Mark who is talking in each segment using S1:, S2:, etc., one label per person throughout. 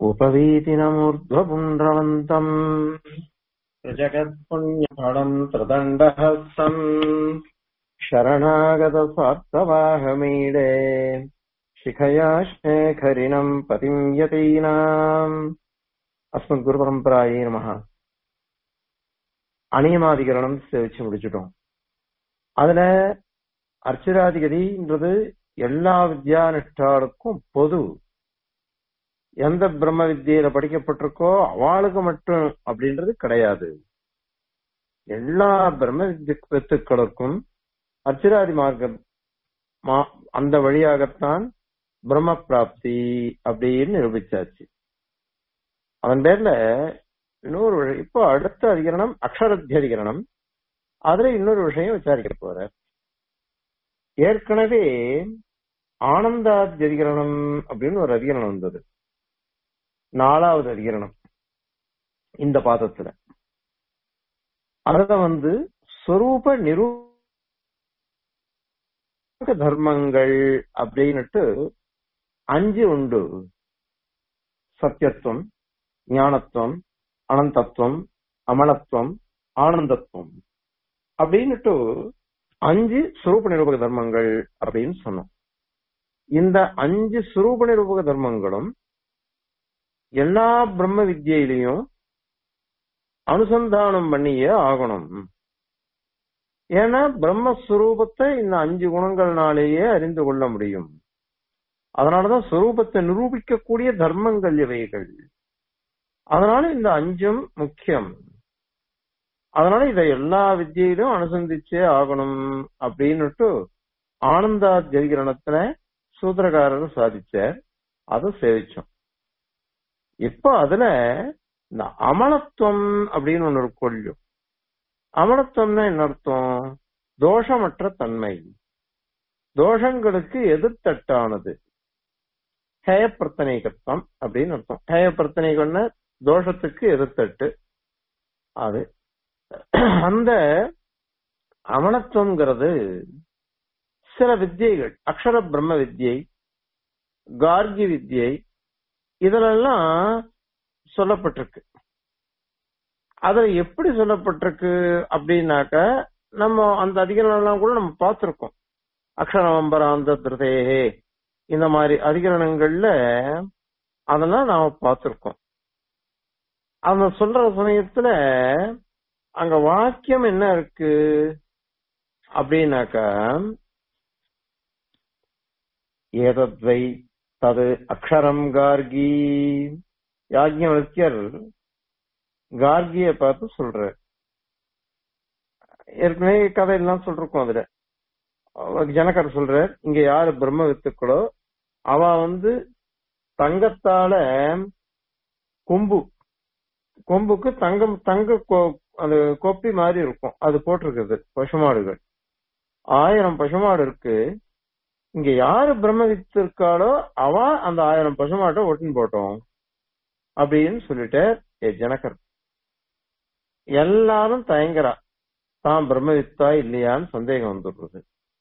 S1: उपवीतिनमूर्ध्वपुण्ड्रवन्तम् जगत्पुण्यफलम् त्रिदण्डहस्तम् शरणागतस्वार्थवाहमीडे शिखया शेखरिणम् पतिम् यतीनाम् அஸ்மத்குருபரம்பராயே நமக அநியமாதிகரணம் சேவிச்சு முடிச்சுட்டோம் அதுல அர்ச்சராதிகதின்றது எல்லா வித்யானிஷ்டாளுக்கும் பொது எந்த பிரம்ம வித்தியில படிக்கப்பட்டிருக்கோ அவளுக்கு மட்டும் அப்படின்றது கிடையாது எல்லா பிரம்ம வித்துக்களுக்கும் அர்ச்சராதி மார்க்கம் அந்த வழியாகத்தான் பிரம்ம பிராப்தி அப்படின்னு நிரூபிச்சாச்சு அதன் பேர்ல இன்னொரு இப்போ அடுத்த அதிகரணம் அக்ஷரத்திய அதிகரணம் அதுல இன்னொரு விஷயம் விசாரிக்க போற ஏற்கனவே ஆனந்தாத்திய அதிகரணம் அப்படின்னு ஒரு அதிகரணம் வந்தது நாலாவது அதிகரணம் இந்த பாதத்துல அத வந்து சொரூப நிரூ தர்மங்கள் அப்படின்னுட்டு அஞ்சு உண்டு சத்தியத்துவம் ஞானத்துவம் அனந்தத்துவம் அமலத்துவம் ஆனந்தத்துவம் அப்படின்னுட்டு அஞ்சு சுரூப நிரூபக தர்மங்கள் அப்படின்னு சொன்னோம் இந்த அஞ்சு சுரூப நிரூபக தர்மங்களும் எல்லா பிரம்ம வித்யிலையும் அனுசந்தானம் பண்ணியே ஆகணும் ஏன்னா பிரம்மஸ்வரூபத்தை இந்த அஞ்சு குணங்கள்னாலேயே அறிந்து கொள்ள முடியும் அதனாலதான் சுரூபத்தை நிரூபிக்கக்கூடிய தர்மங்கள் இவைகள் அதனால இந்த அஞ்சும் முக்கியம் அதனால இதை எல்லா வித்தியிலும் அனுசந்திச்சே ஆகணும் அப்படின்னுட்டு ஆனந்தா ஜெயிகரணத்துல சூத்திரக்காரர் சாதிச்சார் அதை சேவிச்சோம் இப்போ அதுல இந்த அமலத்துவம் அப்படின்னு ஒண்ணு கொள்ளும் அமலத்துவம்னா என்ன அர்த்தம் தோஷமற்ற தன்மை தோஷங்களுக்கு எதிர்த்தட்டானது ஹேய பிரத்தனைகத்தம் அப்படின்னு அர்த்தம் ஹேய பிரத்தனைகள்னா தோஷத்துக்கு எதிர்த்தட்டு அது அந்த அமனத்துவங்கிறது சில வித்தியைகள் அக்ஷர பிரம்ம வித்யை கார்கி வித்யை இதெல்லாம் சொல்லப்பட்டிருக்கு அதுல எப்படி சொல்லப்பட்டிருக்கு அப்படின்னாக்க நம்ம அந்த அதிகரணம் கூட நம்ம பார்த்திருக்கோம் அக்ஷரவம்பராந்த திருதேகே இந்த மாதிரி அதிகரணங்கள்ல அதெல்லாம் நாம பார்த்திருக்கோம் அந்த சொல்ற சமயத்துல அங்க வாக்கியம் என்ன இருக்கு அப்படின்னாக்கா ஏதத்வை தது அக்ஷரம் கார்கி யாஜ்ஞவல்யர் கார்கிய பார்த்து சொல்ற ஏற்கனவே கதையெல்லாம் சொல்றோம் அதுல ஜனகர் சொல்ற இங்க யாரு பிரம்ம வித்துக்களோ அவ வந்து தங்கத்தால கொம்பு கொம்புக்கு தங்கம் தங்க அந்த கொப்பி மாதிரி இருக்கும் அது போட்டிருக்குது பசுமாடுகள் ஆயிரம் பசுமாடு இருக்கு இங்க யாரு பிரம்ம வித்து இருக்காளோ அவ அந்த ஆயிரம் பசுமாட்டை ஒட்டின்னு போட்டோம் அப்படின்னு சொல்லிட்டு ஏ ஜனகர் எல்லாரும் தயங்குறா தான் பிரம்மவித்தா இல்லையான்னு சந்தேகம் வந்துடுறது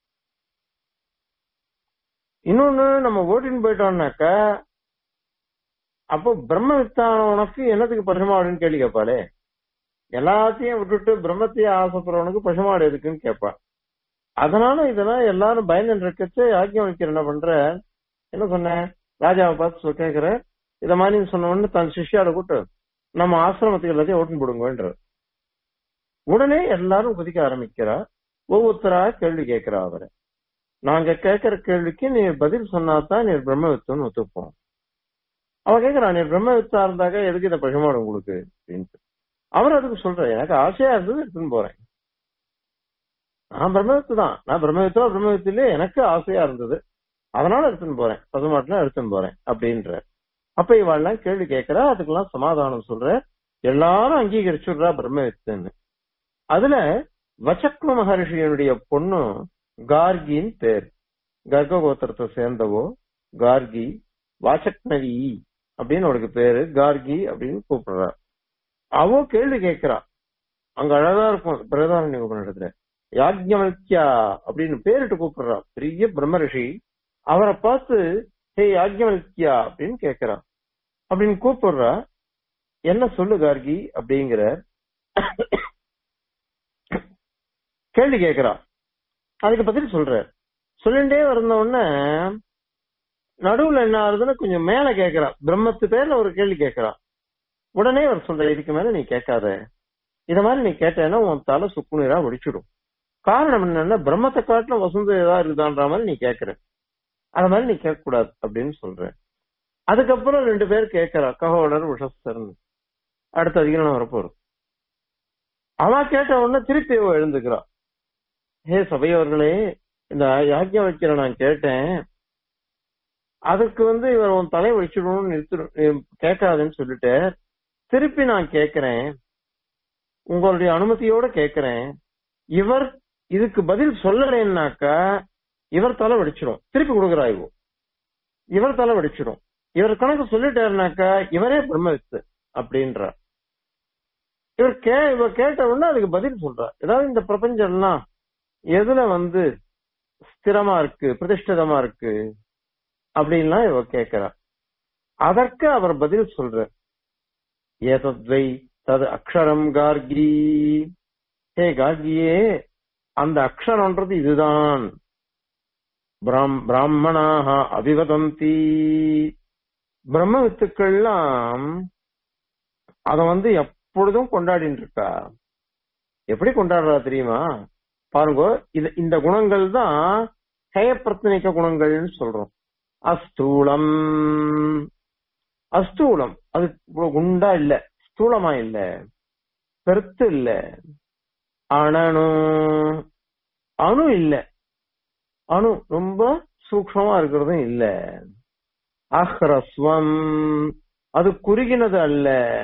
S1: இன்னொன்னு நம்ம ஓட்டின்னு போயிட்டோம்னாக்கா அப்போ பிரம்மவித்தான உனக்கு என்னத்துக்கு பசுமாடுன்னு கேள்வி கேட்பாளே எல்லாத்தையும் விட்டுட்டு பிரம்மத்தையே ஆசைப்படுறவனுக்கு பசுமாடு எதுக்குன்னு கேட்பா அதனால இதெல்லாம் எல்லாரும் பயந்து இருக்கச்சு யாக்கியம் வைக்கிற என்ன பண்ற என்ன சொன்ன ராஜாவை பார்த்து கேட்கிற இத மாதிரி சொன்ன உடனே தன் சிஷ்யாட கூட்டு நம்ம ஆசிரமத்துக்கு எல்லாத்தையும் ஓட்டுன்னு போடுங்கன்ற உடனே எல்லாரும் குதிக்க ஆரம்பிக்கிறா ஒவ்வொருத்தரா கேள்வி கேட்கிறா அவரை நாங்க கேட்கிற கேள்விக்கு நீ பதில் சொன்னாதான் நீ பிரம்மவித்துன்னு ஒத்துப்போம் அவ கேக்குறா நீ பிரம்மவித்தா இருந்தாக்க எதுக்கு இதை பசுமாடு உங்களுக்கு அப்படின்ட்டு அவர் அதுக்கு சொல்ற எனக்கு ஆசையா இருந்தது எடுத்துன்னு போறேன் நான் பிரம்மவித்து தான் நான் பிரம்மவித்தோ பிரம்மவித்திலே எனக்கு ஆசையா இருந்தது அதனால எடுத்துன்னு போறேன் பசுமாட்டுல எடுத்துன்னு போறேன் அப்படின்ற அப்ப இவாள்லாம் கேள்வி கேட்கிறா அதுக்கெல்லாம் சமாதானம் சொல்ற எல்லாரும் அங்கீகரிச்சுடுறா பிரம்மவித்துன்னு அதுல வச்சக்ம மகர்ஷியனுடைய பொண்ணு கார்கின்னு பேர் கர்க கோத்திரத்தை சேர்ந்தவோ கார்கி வாசக்னவி அப்படின்னு அவளுக்கு பேரு கார்கி அப்படின்னு கூப்பிடுறா அவ கேள்வி கேட்கிறா அங்க அழகா இருக்கும் பிரதான உபநிடத்துல யாக்ஞவல்யா அப்படின்னு பேரிட்டு கூப்பிடுறா பெரிய பிரம்ம ரிஷி அவரை பார்த்து ஹே யாக்ஞவல்யா அப்படின்னு கேட்கிறா அப்படின்னு கூப்பிடுறா என்ன சொல்லு கார்கி அப்படிங்கிற கேள்வி கேக்குறா அதுக்கு பதில் சொல்ற சொல்லிட்டே வந்த உடனே நடுவுல என்ன ஆகுதுன்னு கொஞ்சம் மேல கேக்குறா பிரம்மத்து பேர்ல ஒரு கேள்வி கேக்குறா உடனே அவர் சொல்ற இதுக்கு மேல நீ கேட்காத இத மாதிரி நீ கேட்டேன்னா உன் தலை சுக்குநீரா வெடிச்சிடும் காரணம் என்னன்னா பிரம்மத்தை காட்டிலும் வசந்த ஏதா இருக்குதான்ற மாதிரி நீ கேக்குற அத மாதிரி நீ கேட்க கூடாது அப்படின்னு சொல்ற அதுக்கப்புறம் ரெண்டு பேர் கேட்கறா ககோடர் உஷஸ்தர்னு அடுத்த அதிகாரம் வரப்போறது அவன் கேட்ட உடனே திருப்பி அவ எழுந்துக்கிறா ஹே சபையவர்களே இந்த யாக்கியம் வைக்கிற நான் கேட்டேன் அதுக்கு வந்து இவர் உன் தலை வச்சிடணும்னு நிறுத்தி கேட்காதுன்னு சொல்லிட்டு திருப்பி நான் கேட்கிறேன் உங்களுடைய அனுமதியோட கேட்கிறேன் இவர் இதுக்கு பதில் சொல்லலைன்னாக்கா இவர் தலை வெடிச்சிடும் திருப்பி கொடுக்குறா இவோ இவர் தலை வெடிச்சிடும் இவர் கணக்கு சொல்லிட்டாருனாக்கா இவரே பிரம்மவித்து அப்படின்றார் இவர் கே இவர் கேட்ட உடனே அதுக்கு பதில் சொல்றார் ஏதாவது இந்த பிரபஞ்சம் எல்லாம் எதுல வந்து ஸ்திரமா இருக்கு பிரதிஷ்டிதமா இருக்கு அப்படின்லாம் இவ கேட்கிறா அதற்கு அவர் பதில் சொல்ற ஏதத்வை தது அக்ஷரம் கார்கி ஹே கார்கியே அந்த அக்ஷரம்ன்றது இதுதான் பிராமணாக அபிவதந்தி பிரம்ம வித்துக்கள்லாம் அத வந்து எப்பொழுதும் கொண்டாடிட்டு இருக்கா எப்படி கொண்டாடுறா தெரியுமா பாருங்க இது இந்த குணங்கள் தான் ஹயப்பிரத்தனிக்க குணங்கள்னு சொல்றோம் அஸ்தூலம் அஸ்தூலம் அது குண்டா இல்ல ஸ்தூலமா இல்ல பெருத்து இல்ல அணனு அணு இல்ல அணு ரொம்ப சூக்ஷமா இருக்கிறதும் இல்ல அஹ்ரஸ்வம் அது குறுகினது அல்ல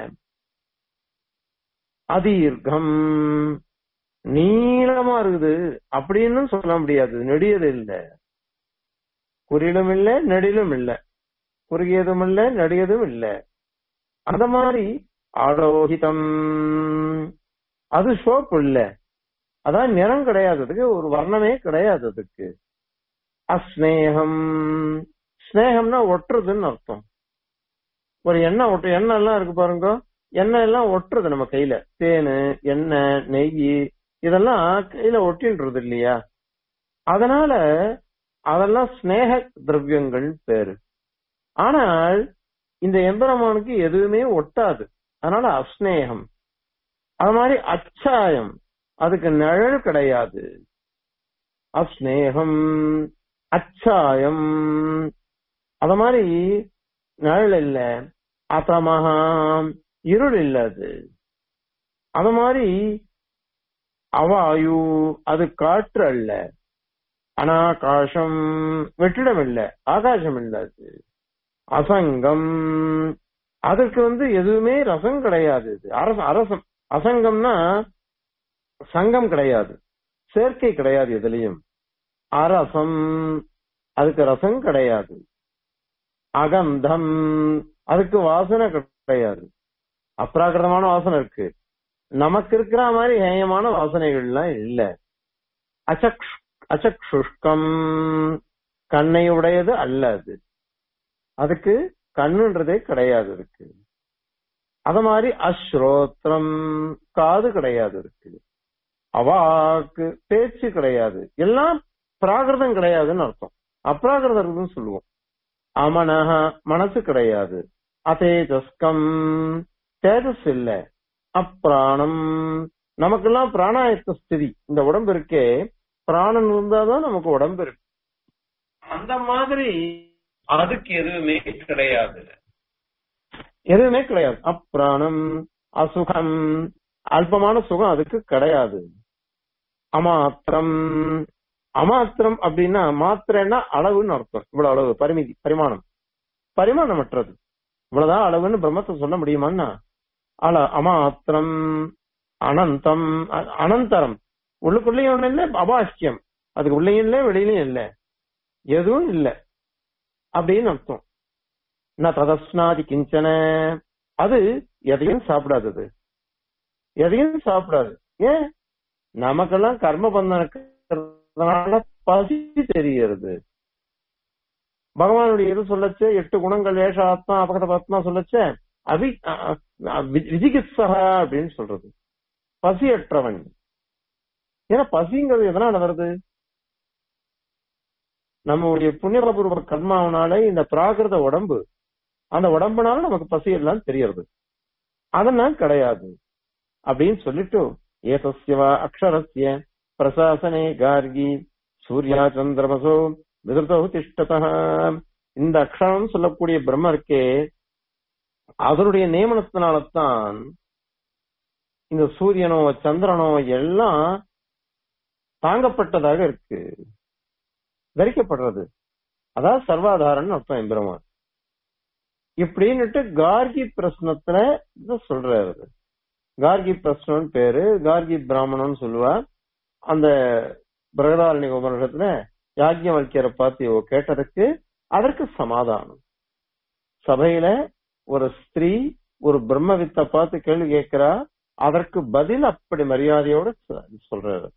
S1: அதீர்க்கம் நீளமா இருக்குது அப்படின்னு சொல்ல முடியாது நெடியது இல்ல குறியிலும் இல்ல நெடிலும் இல்ல குறுகியதும் இல்ல நெடியதும் இல்ல அந்த மாதிரி ஆலோகிதம் அது ஷோப் இல்ல அதான் நிறம் கிடையாது அதுக்கு ஒரு வர்ணமே கிடையாது அதுக்கு அஸ்னேகம் ஸ்னேகம்னா ஒட்டுறதுன்னு அர்த்தம் ஒரு எண்ணெய் ஒட்டு எண்ணெய் எல்லாம் இருக்கு பாருங்க எண்ணெய் எல்லாம் ஒட்டுறது நம்ம கையில தேனு எண்ணெய் நெய் இதெல்லாம் கையில ஒட்டின்றது இல்லையா அதனால அதெல்லாம் ஸ்னேக திரவியங்கள் பேரு ஆனால் இந்த எம்பெருமானுக்கு எதுவுமே ஒட்டாது அதனால அஸ்னேகம் அது மாதிரி அச்சாயம் அதுக்கு நிழல் கிடையாது அஸ்னேகம் அச்சாயம் அத மாதிரி நிழல் இல்ல அத்தமகாம் இருள் இல்ல அது அத மாதிரி அவாயு அது காற்று அல்ல அனாகாசம் வெற்றிடம் இல்ல ஆகாசம் இல்ல அது அசங்கம் அதுக்கு வந்து எதுவுமே ரசம் கிடையாது இது அரச அரசம் அசங்கம்னா சங்கம் கிடையாது சேர்க்கை கிடையாது எதுலயும் அரசம் அதுக்கு ரசம் கிடையாது அகந்தம் அதுக்கு வாசனை கிடையாது அப்ராகிருதமான வாசனை இருக்கு நமக்கு இருக்கிற மாதிரி ஹேயமான வாசனைகள்லாம் இல்ல அச்சக் அச்சக்ஷுஷ்கம் கண்ணை உடையது அல்ல அது அதுக்கு கண்ணுன்றதே கிடையாது இருக்கு அத மாதிரி அஸ்ரோத்திரம் காது கிடையாது இருக்கு அவாக்கு பேச்சு கிடையாது எல்லாம் பிராகிருதம் கிடையாதுன்னு அர்த்தம் அப்ராகிருதம் சொல்லுவோம் அமனஹ மனசு கிடையாது அதேஜஸ்கம் தேஜஸ் இல்ல அப்பிராணம் நமக்கெல்லாம் பிராணாயத்த ஸ்திதி இந்த உடம்பு இருக்கே பிராணன் இருந்தாதான் நமக்கு உடம்பு இருக்கு அந்த மாதிரி அதுக்கு எதுவுமே கிடையாது எதுவுமே கிடையாது அப்பிராணம் அசுகம் அல்பமான சுகம் அதுக்கு கிடையாது அமாத்திரம் அமாத்திரம் அப்படின்னா மாத்திரைன்னா அளவுன்னு அர்த்தம் இவ்வளவு அளவு பரிமிதி பரிமாணம் பரிமாணமற்றது இவ்வளவுதான் அளவுன்னு பிரம்மத்தை சொல்ல முடியுமான்னா அள அமாத்திரம் அனந்தம் அனந்தரம் உள்ளுக்குள்ளேயும் ஒண்ணு இல்ல அபாஷ்யம் அதுக்கு உள்ளேயும் இல்ல வெளியிலயும் இல்ல எதுவும் இல்ல அப்படின்னு அர்த்தம் நான் ததஸ்னாதி கிஞ்சன அது எதையும் சாப்பிடாதது எதையும் சாப்பிடாது ஏன் நமக்கெல்லாம் கர்ம பந்தம் இருக்கிறதுனால பசி தெரிகிறது பகவானுடைய எது சொல்லச்சு எட்டு குணங்கள் ஏஷ ஆத்மா அபகத ஆத்மா சொல்லச்ச அவி அ- அ- வி- விஜிகித்சகா அப்படின்னு சொல்றது பசியற்றவன் ஏன்னா பசிங்கிறது எதனால வருது நம்மளுடைய புண்ணியபூர்வ கர்மாவனால இந்த பிராகிருத உடம்பு அந்த உடம்புனால நமக்கு பசி எல்லாம் தெரியறது அதெல்லாம் கிடையாது அப்படின்னு சொல்லிட்டு ஏதஸ்யவா அக்ஷரஸ்ய பிரசாசனே கார்கி சூர்யா சந்திரமசோ விதிருத்தோ திஷ்டதா இந்த அக்ஷரம் சொல்லக்கூடிய பிரம்ம இருக்கே அதனுடைய நியமனத்தினால்தான் இந்த சூரியனோ சந்திரனோ எல்லாம் தாங்கப்பட்டதாக இருக்கு தரிக்கப்படுறது அதான் சர்வாதாரன் அர்த்தம் எம்பெருமான் இப்படின்னுட்டு கார்கி பிரஸ்னத்துல இத சொல்றாரு கார்கி பிரஸ்னன் பேரு கார்கி பிராமணன் சொல்லுவா அந்த பிரகதாரணி உபனிஷத்துல யாஜ்யவல்கியரை பார்த்து இவ கேட்டதுக்கு அதற்கு சமாதானம் சபையில ஒரு ஸ்திரீ ஒரு பிரம்மவித்தை பார்த்து கேள்வி கேட்கிறா அதற்கு பதில் அப்படி மரியாதையோட சொ- சொல்றாரு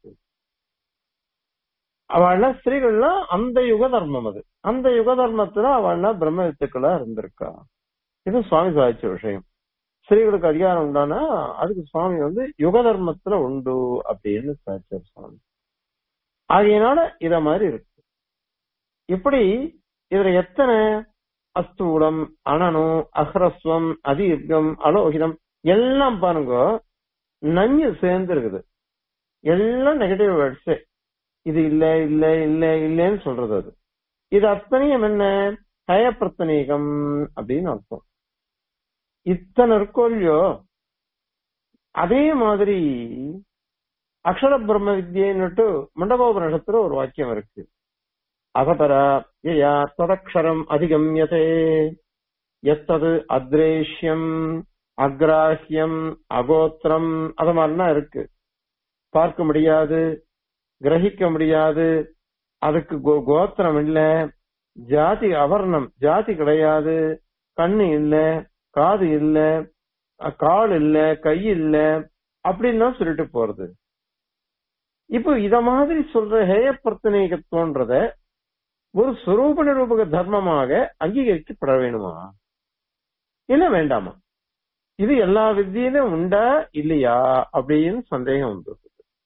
S1: அவள்லாம் ஸ்திரீகள்லாம் அந்த யுக தர்மம் அது அந்த யுக தர்மத்துல அவள்லாம் பிரம்ம வித்துக்களா இருந்திருக்கா இது சுவாமி சாதிச்ச விஷயம் ஸ்திரீகளுக்கு அதிகாரம் உண்டானா அதுக்கு சுவாமி வந்து யுக தர்மத்துல உண்டு அப்படின்னு சாதிச்சார் சுவாமி ஆகையினால இத மாதிரி இருக்கு இப்படி இதுல எத்தனை அஸ்தூலம் அனனு அஹ்ரஸ்வம் அதீர்க்கம் அலோகிதம் எல்லாம் பாருங்க நஞ்சு சேர்ந்து இருக்குது எல்லாம் நெகட்டிவ் வேர்ட்ஸ் இது இல்ல இல்ல இல்ல இல்லன்னு சொல்றது அது இது அத்தனையும் என்ன ஹயப்பிரத்தனீகம் அப்படின்னு அர்த்தம் இத்தனை இருக்கோ இல்லையோ அதே மாதிரி அக்ஷர பிரம்ம வித்யன்னுட்டு மண்டபோபனிஷத்துல ஒரு வாக்கியம் இருக்கு அகபரா யயா ததக்ஷரம் அதிகம்யதே எத்தது அத்ரேஷ்யம் அக்ராஹ்யம் அகோத்திரம் அது மாதிரிலாம் இருக்கு பார்க்க முடியாது கிரகிக்க முடியாது அதுக்கு கோ- கோத்திரம் இல்ல ஜாதி அவர்ணம் ஜாதி கிடையாது கண்ணு இல்ல காது இல்ல அஹ் கால் இல்ல கை இல்ல அப்படின்னு தான் சொல்லிட்டு போறது இப்போ இத மாதிரி சொல்ற ஹேய பிரத்தனேகத்துவன்றத ஒரு சுரூப நிரூபக தர்மமாக அங்கீகரிக்கப்பட வேணுமா இல்ல வேண்டாமா இது எல்லா வித்தியிலும் உண்டா இல்லையா அப்படின்னு சந்தேகம் வந்தது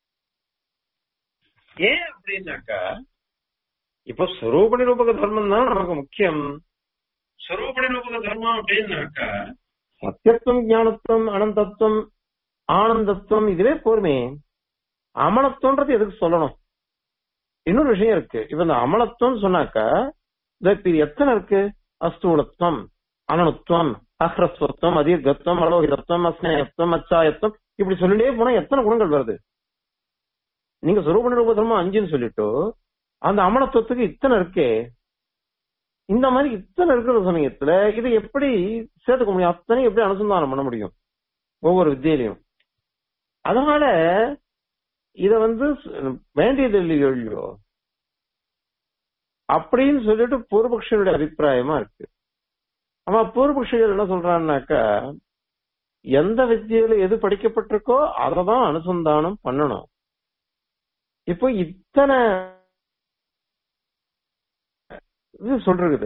S1: ஏன் அப்படின்னாக்கா இப்ப சுரூப நிரூபக தர்மம் தான் நமக்கு முக்கியம் சுரூப நிரூபக தர்மம் அப்படின்னாக்கா சத்தியத்துவம் ஞானத்துவம் அனந்தத்துவம் ஆனந்தத்துவம் இதுவே போருமே அமலத்துவன்றது எதுக்கு சொல்லணும் இன்னொரு விஷயம் இருக்கு இப்ப இந்த அமலத்துவம் சொன்னாக்கா இதோ இப்ப இது எத்தனை இருக்கு அஸ்தூலத்துவம் அனனுத்துவம் அஹ்ரஸ்வத்துவம் அதீர்கத்துவம் அலோகிதத்துவம் அஸ்னேயத்துவம் அச்சாயத்துவம் இப்படி சொல்லிட்டே போனா எத்தனை குணங்கள் வருது நீங்க சுரூப நிரூபதமா அஞ்சுன்னு சொல்லிட்டு அந்த அமலத்துவத்துக்கு இத்தனை இருக்கே இந்த மாதிரி இத்தனை இருக்கிற சமயத்துல இது எப்படி சேர்த்துக்க முடியும் அத்தனை எப்படி அனுசந்தானம் பண்ண முடியும் ஒவ்வொரு வித்தியிலையும் அதனால இத வந்து ஸ்- வேண்டியது இல்லையோ இல்லையோ அப்படின்னு சொல்லிட்டு பூர்வபக்ஷனுடைய அபிப்பிராயமா இருக்கு ஆமா பூர்வபக்ஷிகள் என்ன சொல்றான்னாக்கா எந்த வித்தியில எது படிக்கப்பட்டிருக்கோ அததான் அனுசந்தானம் பண்ணணும் இப்போ இத்தனை இது சொல்றது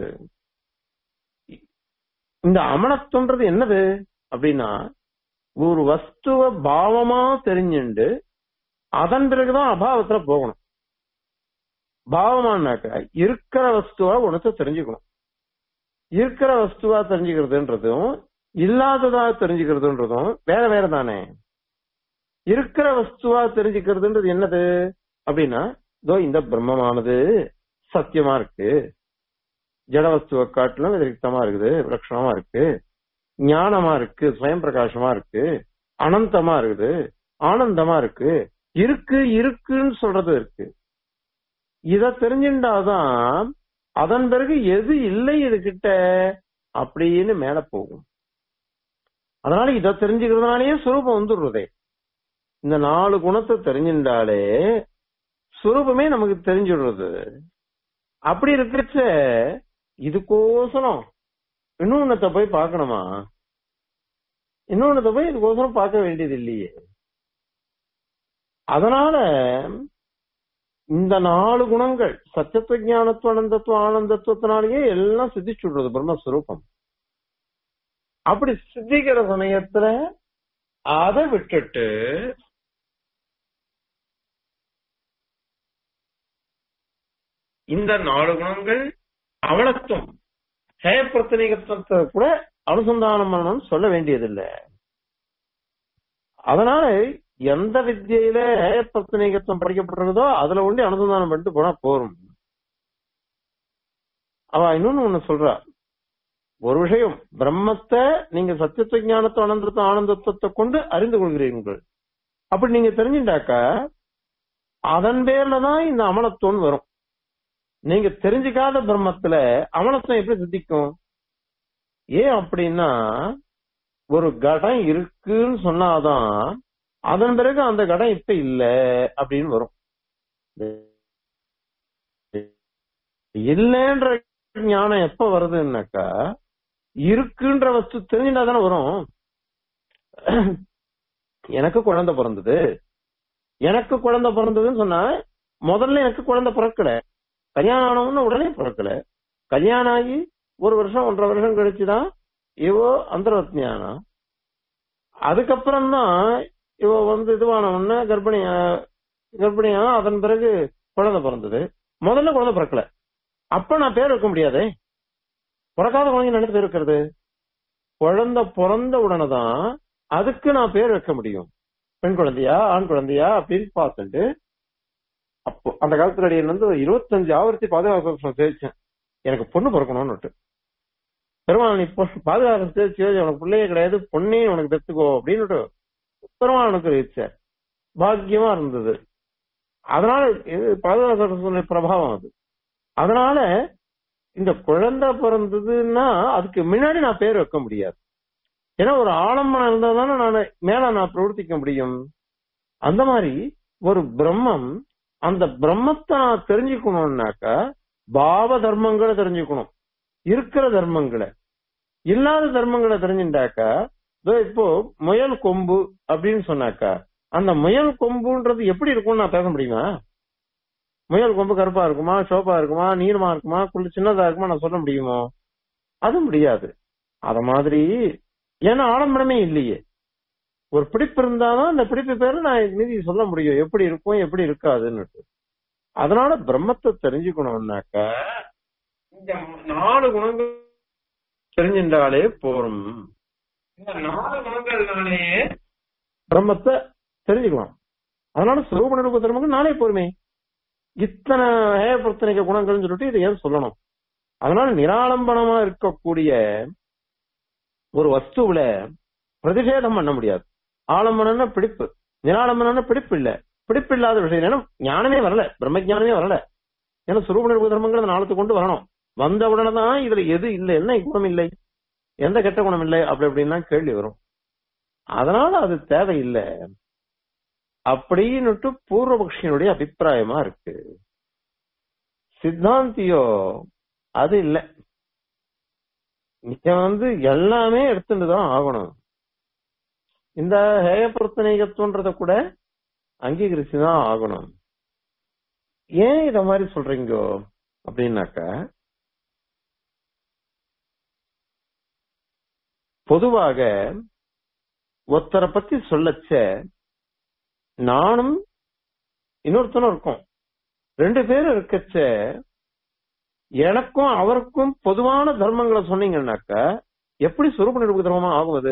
S1: இந்த அமனத்துவன்றது என்னது அப்படின்னா ஒரு வஸ்துவ பாவமா தெரிஞ்சுண்டு அதன் பிறகுதான் அபாவத்துல போகணும் பாவமானாக்க இருக்கிற வஸ்துவா உனக்கு தெரிஞ்சுக்கணும் இருக்கிற வஸ்துவா தெரிஞ்சுக்கிறதுன்றதும் இல்லாததா தெரிஞ்சுக்கிறதுன்றதும் வேற வேற தானே இருக்கிற வஸ்துவா தெரிஞ்சுக்கிறதுன்றது என்னது அப்படின்னா இதோ இந்த பிரம்மமானது சத்தியமா இருக்கு ஜட வஸ்துவை காட்டிலும் விதரிக்தமா இருக்குது விலட்சணமா இருக்கு ஞானமா இருக்கு சுயம் பிரகாசமா இருக்கு அனந்தமா இருக்குது ஆனந்தமா இருக்கு இருக்கு இருக்குன்னு சொல்றது இருக்கு இத தெரிஞ்சுட்டாதான் அதன் பிறகு எது இல்லை இது கிட்ட அப்படின்னு மேல போகும் அதனால இத தெரிஞ்சுக்கிறதுனாலயே சுரூபம் வந்துடுறதே இந்த நாலு குணத்தை தெரிஞ்சுட்டாலே சுரூபமே நமக்கு தெரிஞ்சுடுறது அப்படி இருக்கிறச்ச இதுக்கோசரம் இன்னொன்னத்தை போய் பார்க்கணுமா இன்னொன்னத்தை போய் இதுக்கோசரம் பார்க்க வேண்டியது இல்லையே அதனால இந்த நாலு குணங்கள் சத்தியத்துவ ஞானத்துவ அனந்தத்துவ ஆனந்தத்துவத்தினாலேயே எல்லாம் சித்திச்சுடுறது பிரம்மஸ்வரூபம் அப்படி சித்திக்கிற சமயத்துல அதை விட்டுட்டு இந்த நாலு குணங்கள் அவலத்துவம் ஹேயப்பிரத்தனிகத்துவத்தை கூட அனுசந்தானம் பண்ணணும்னு சொல்ல வேண்டியதில்லை அதனால எந்த வித்தியில ஹேயப்பிரத்தனிகத்துவம் படிக்கப்பட்டிருக்குதோ அதுல ஒண்டி அனுசந்தானம் பண்ணிட்டு போனா போரும் அவ இன்னொன்னு ஒண்ணு சொல்றா ஒரு விஷயம் பிரம்மத்தை நீங்க சத்தியத்துவ ஞானத்துவ அனந்தத்துவ ஆனந்தத்துவத்தை கொண்டு அறிந்து கொள்கிறீர்கள் அப்படி நீங்க தெரிஞ்சுட்டாக்கா அதன் பேர்ல தான் இந்த அமலத்துவம் வரும் நீங்க தெரிஞ்சுக்காத பிரம்மத்துல அமலத்துவம் எப்படி சித்திக்கும் ஏன் அப்படின்னா ஒரு கடம் இருக்குன்னு சொன்னாதான் அதன் பிறகு அந்த கடம் இப்ப இல்ல அப்படின்னு வரும் இல்லைன்ற ஞானம் எப்ப வருதுன்னாக்கா இருக்குன்ற வஸ்து தெரிஞ்சுட்டா தானே வரும் எனக்கு குழந்தை பிறந்தது எனக்கு குழந்தை பிறந்ததுன்னு சொன்னா முதல்ல எனக்கு குழந்தை பிறக்கல கல்யாணம் ஆனவன்னு உடனே பிறக்கல கல்யாணம் ஆகி ஒரு வருஷம் ஒன்றரை வருஷம் கழிச்சுதான் இவோ அந்தரத்ஞானா அதுக்கப்புறம் தான் இவ வந்து இதுவான உடனே கர்ப்பிணியா கர்ப்பிணியா அதன் பிறகு குழந்தை பிறந்தது முதல்ல குழந்தை பிறக்கல அப்ப நான் பேர் வைக்க முடியாதே பிறக்காத குழந்தை நினைத்து பேர் வைக்கிறது குழந்தை பிறந்த உடனே தான் அதுக்கு நான் பேர் வைக்க முடியும் பெண் குழந்தையா ஆண் குழந்தையா அப்படின்னு பார்த்துட்டு அப்போ அந்த காலத்துல அடியில் வந்து இருபத்தஞ்சு ஆவர்த்தி பாதுகாப்பு சேவிச்சேன் எனக்கு பொண்ணு பிறக்கணும்னு பெருமாள் நீ பொ- பாதுகாப்பு சேவிச்சு உனக்கு பிள்ளையே கிடையாது பொண்ணே உனக்கு பெத்துக்கோ அப்படின்னு பெருமாள் எனக்கு வச்சார் பாக்கியமா இருந்தது அதனால இது பாதுகாப்பு பிரபாவம் அது அதனால இந்த குழந்தை பிறந்ததுன்னா அதுக்கு முன்னாடி நான் பேர் வைக்க முடியாது ஏன்னா ஒரு ஆலம்பனம் இருந்தா தானே நான் மேல நான் பிரவர்த்திக்க முடியும் அந்த மாதிரி ஒரு பிரம்மம் அந்த பிரம்மத்தை நான் தெரிஞ்சுக்கணும்னாக்கா பாவ தர்மங்களை தெரிஞ்சுக்கணும் இருக்கிற தர்மங்களை இல்லாத தர்மங்களை தெரிஞ்சுட்டாக்கா இதோ இப்போ முயல் கொம்பு அப்படின்னு சொன்னாக்கா அந்த முயல் கொம்புன்றது எப்படி இருக்கும்னு நான் பேச முடியுமா முயல் கொம்பு கருப்பா இருக்குமா சோப்பா இருக்குமா நீளமா இருக்குமா குள்ள சின்னதா இருக்குமா நான் சொல்ல முடியுமோ அது முடியாது அத மாதிரி ஏன்னா ஆடம்பரமே இல்லையே ஒரு பிடிப்பு இருந்தாதான் அந்த பிடிப்பு பேர்ல நான் மீதி சொல்ல முடியும் எப்படி இருக்கும் எப்படி இருக்காதுன்னு அதனால பிரம்மத்தை தெரிஞ்சுக்கணும்னாக்க இந்த நாலு குணங்கள் தெரிஞ்சின்றாலே போரும் இந்த நாலு குணங்கள்னாலே பிரம்மத்தை தெரிஞ்சுக்கலாம் அதனால சுரூப நிரூப தர்மங்கள் நாளே போருமே இத்தனை ஹேயப்பிரத்தனைக்க குணங்கள்னு சொல்லிட்டு இதை ஏன் சொல்லணும் அதனால நிராலம்பனமா இருக்கக்கூடிய ஒரு வஸ்துவில பிரதிஷேதம் பண்ண முடியாது ஆலம்பனம்னா பிடிப்பு நிராலம்பனம்னா பிடிப்பு இல்ல பிடிப்பு இல்லாத விஷயம் ஏன்னா ஞானமே வரல பிரம்ம ஞானமே வரல ஏன்னா சுரூப நிரூப தர்மங்கள் அந்த நாளத்தை கொண்டு வரணும் வந்த உடனே தான் இதுல எது இல்லை என்ன குணம் இல்லை எந்த கெட்ட குணம் இல்லை அப்படி அப்படின்னா கேள்வி வரும் அதனால அது தேவையில்லை அப்படின்னுட்டு பூர்வபக்ஷியனுடைய அபிப்பிராயமா இருக்கு சித்தாந்தியோ அது இல்ல நீங்க வந்து எல்லாமே எடுத்துட்டு தான் ஆகணும் இந்த ஹேய பிரத்தனைகத்துவன்றத கூட அங்கீகரிச்சுதான் ஆகணும் ஏன் இத மாதிரி சொல்றீங்கோ அப்படின்னாக்க பொதுவாக ஒருத்தரை பத்தி சொல்லச்ச நானும் இன்னொருத்தனும் இருக்கும் ரெண்டு பேரும் இருக்கச்ச எனக்கும் அவருக்கும் பொதுவான தர்மங்களை சொன்னீங்கன்னாக்க எப்படி சுரூப நிரூப தர்மமா ஆகுவது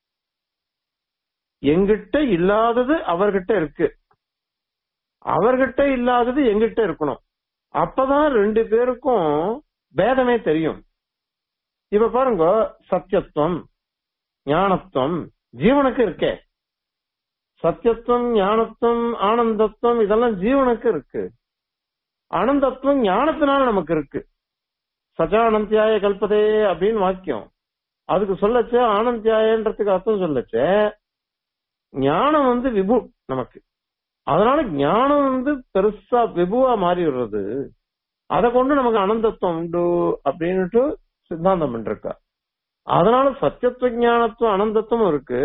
S1: எங்கிட்ட இல்லாதது அவர்கிட்ட இருக்கு அவர்கிட்ட இல்லாதது எங்கிட்ட இருக்கணும் அப்பதான் ரெண்டு பேருக்கும் பேதமே தெரியும் இப்ப பாருங்க சத்தியத்துவம் ஞானத்துவம் ஜீவனுக்கு இருக்கே சத்தியத்துவம் ஞானத்துவம் ஆனந்தத்துவம் இதெல்லாம் ஜீவனுக்கு இருக்கு ஆனந்தத்துவம் ஞானத்தினால நமக்கு இருக்கு சச்சானந்தியாய கல்பதே அப்படின்னு வாக்கியம் அதுக்கு சொல்லச்ச ஆனந்தியாயன்றதுக்கு அர்த்தம் சொல்லச்ச ஞானம் வந்து விபு நமக்கு அதனால ஞானம் வந்து பெருசா விபுவா மாறி விடுறது அதை கொண்டு நமக்கு அனந்தத்துவம் உண்டு அப்படின்னுட்டு சித்தாந்தம் பண்ணிருக்கா அதனால சத்தியத்துவ ஞானத்துவம் அனந்தத்துவம் இருக்கு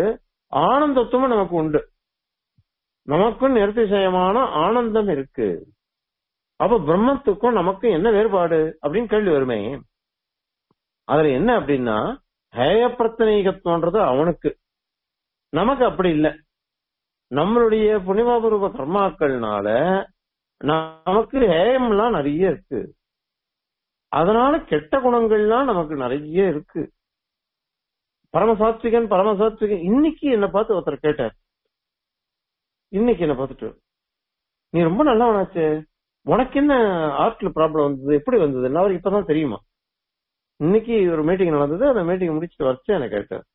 S1: ஆனந்தத்துவமும் நமக்கு உண்டு நமக்கும் நிர்திசயமான ஆனந்தம் இருக்கு அப்ப பிரம்மத்துக்கும் நமக்கும் என்ன வேறுபாடு அப்படின்னு கேள்வி வருமே அதுல என்ன அப்படின்னா ஹேய பிரத்தனீகத்துவன்றது அவனுக்கு நமக்கு அப்படி இல்லை நம்மளுடைய புனிமாபூர்வ கர்மாக்கள்னால நமக்கு ஹேயம்லாம் நிறைய இருக்கு அதனால கெட்ட குணங்கள்லாம் நமக்கு நிறைய இருக்கு பரமசாத்விகன் பரமசாத்விகன் இன்னைக்கு என்ன பார்த்து ஒருத்தர் கேட்டார் இன்னைக்கு என்ன பார்த்துட்டு நீ ரொம்ப நல்லவனாச்சே உனக்கு என்ன ஆர்ட்ல ப்ராப்ளம் வந்தது எப்படி வந்தது அவருக்கு இப்பதான் தெரியுமா இன்னைக்கு ஒரு மீட்டிங் நடந்தது அந்த மீட்டிங் முடிச்சுட்டு வச்சு என்ன கேட்டார்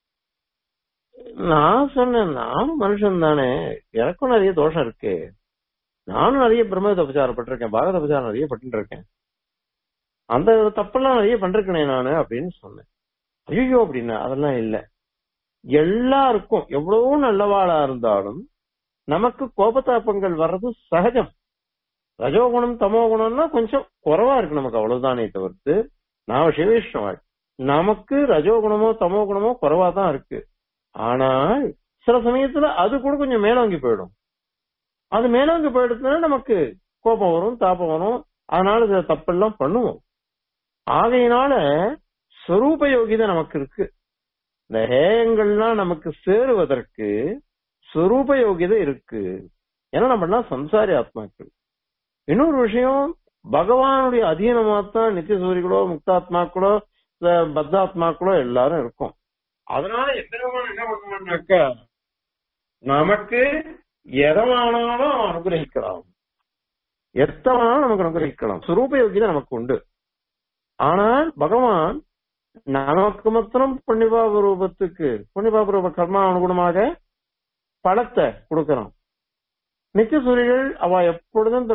S1: நான் சொன்னேன் நானும் மனுஷன் தானே எனக்கும் நிறைய தோஷம் இருக்கு நானும் நிறைய பிரம்ம உபச்சாரப்பட்டிருக்கேன் பாகவத உபச்சாரம் நிறைய பட்டு இருக்கேன் அந்த தப்பெல்லாம் நிறைய பண்றேனே நானு அப்படின்னு சொன்னேன் ஐயோ அப்படின்னா அதெல்லாம் இல்ல எல்லாருக்கும் எவ்வளவு நல்லவாளா இருந்தாலும் நமக்கு கோபத்தாப்பங்கள் வர்றது சகஜம் ரஜோகுணம் தமோ குணம்னா கொஞ்சம் குறைவா இருக்கு நமக்கு அவ்வளவுதானே தவிர்த்து நான் சிவேஷ்ணவாள் நமக்கு ரஜோகுணமோ தமோ குணமோ குறைவா தான் இருக்கு ஆனால் சில சமயத்துல அது கூட கொஞ்சம் மேலோங்கி போயிடும் அது மேலோங்கி போயிடுச்சுன்னா நமக்கு கோபம் வரும் தாபம் வரும் அதனால சில தப்பெல்லாம் பண்ணுவோம் ஆகையினால ஸ்வரூப யோகிதை நமக்கு இருக்கு இந்த ஹேயங்கள்லாம் நமக்கு சேருவதற்கு ஸ்வரூப யோகிதை இருக்கு ஏன்னா நம்ம எல்லாம் சம்சாரி ஆத்மாக்கள் இன்னொரு விஷயம் பகவானுடைய அதீனமா தான் நித்திய சூரிகளோ முக்தாத்மாக்களோ பத்தாத்மாக்களோ எல்லாரும் இருக்கும் அதனால எத்தனை என்ன பண்ணுவான்னாக்கா நமக்கு எதமானாலும் அனுகிரகிக்கலாம் எத்தனாலும் நமக்கு அனுகிரகிக்கலாம் சுரூப யோகிதை நமக்கு உண்டு ஆனால் பகவான் நமக்கு மாத்திரம் புண்ணிபாப ரூபத்துக்கு புண்ணிபாப ரூப கர்மா அனுகுணமாக பழத்தை கொடுக்கறான் நித்திய சூரியர்கள் அவ எப்பொழுதும்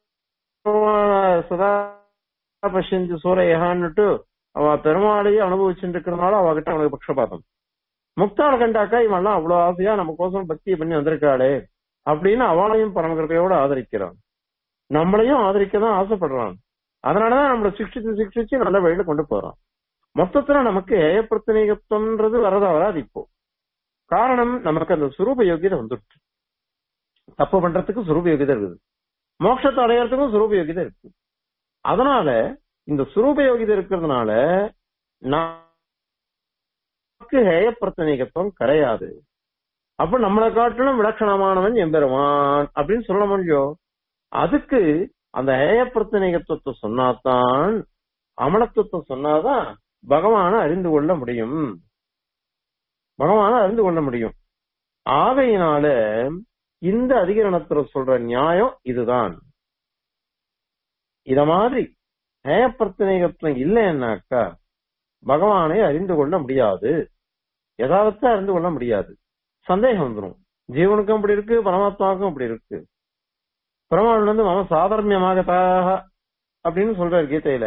S1: சதா பசிஞ்சு சூரையகான்னுட்டு அவ பெருமாளையே அனுபவிச்சுட்டு இருக்கிறதுனால அவகிட்ட அவனுக்கு பட்சபாதம் முக்தான கண்டாக்கா இவன்லாம் அவ்வளவு ஆசையா நமக்கோசம் பக்தியை பண்ணி வந்திருக்காளே அப்படின்னு அவளையும் பரமகிருப்பையோட ஆதரிக்கிறான் நம்மளையும் ஆதரிக்க தான் ஆசைப்படுறான் அதனாலதான் நம்மளை சிக்ஷிச்சு சிக்ஷிச்சு நல்ல வழியில கொண்டு போறான் மொத்தத்துல நமக்கு ஏயப்பிரத்தனீகத்துவம்ன்றது வரதா வராது இப்போ காரணம் நமக்கு அந்த சுரூப யோகியதை வந்துட்டு தப்பு பண்றதுக்கு சுரூப யோகியதை இருக்குது மோட்சத்தை அடையறதுக்கும் சுரூப யோகியதை இருக்கு அதனால இந்த சுரூப யோகிதை இருக்கிறதுனால நமக்கு ஹேயப்பிரத்தனீகத்துவம் கிடையாது அப்ப நம்மளை காட்டிலும் விலட்சணமானவன் எம்பெருமான் அப்படின்னு சொல்ல முடியும் அதுக்கு அந்த ஹேயப்பிரத்தனீகத்துவத்தை சொன்னாதான் அமலத்துவத்தை சொன்னாதான் பகவான அறிந்து கொள்ள முடியும் பகவான அறிந்து கொள்ள முடியும் ஆகையினால இந்த அதிகரணத்துல சொல்ற நியாயம் இதுதான் இத மாதிரி ஹேயப்பிரத்தனீகத்துவம் இல்லைன்னாக்கா பகவானை அறிந்து கொள்ள முடியாது யதார்த்த அறிந்து கொள்ள முடியாது சந்தேகம் வந்துடும் ஜீவனுக்கும் அப்படி இருக்கு பரமாத்மாவுக்கும் அப்படி இருக்கு பெருமாள் வந்து மம சாதர்மியமாக அப்படின்னு சொல்றாரு கீதையில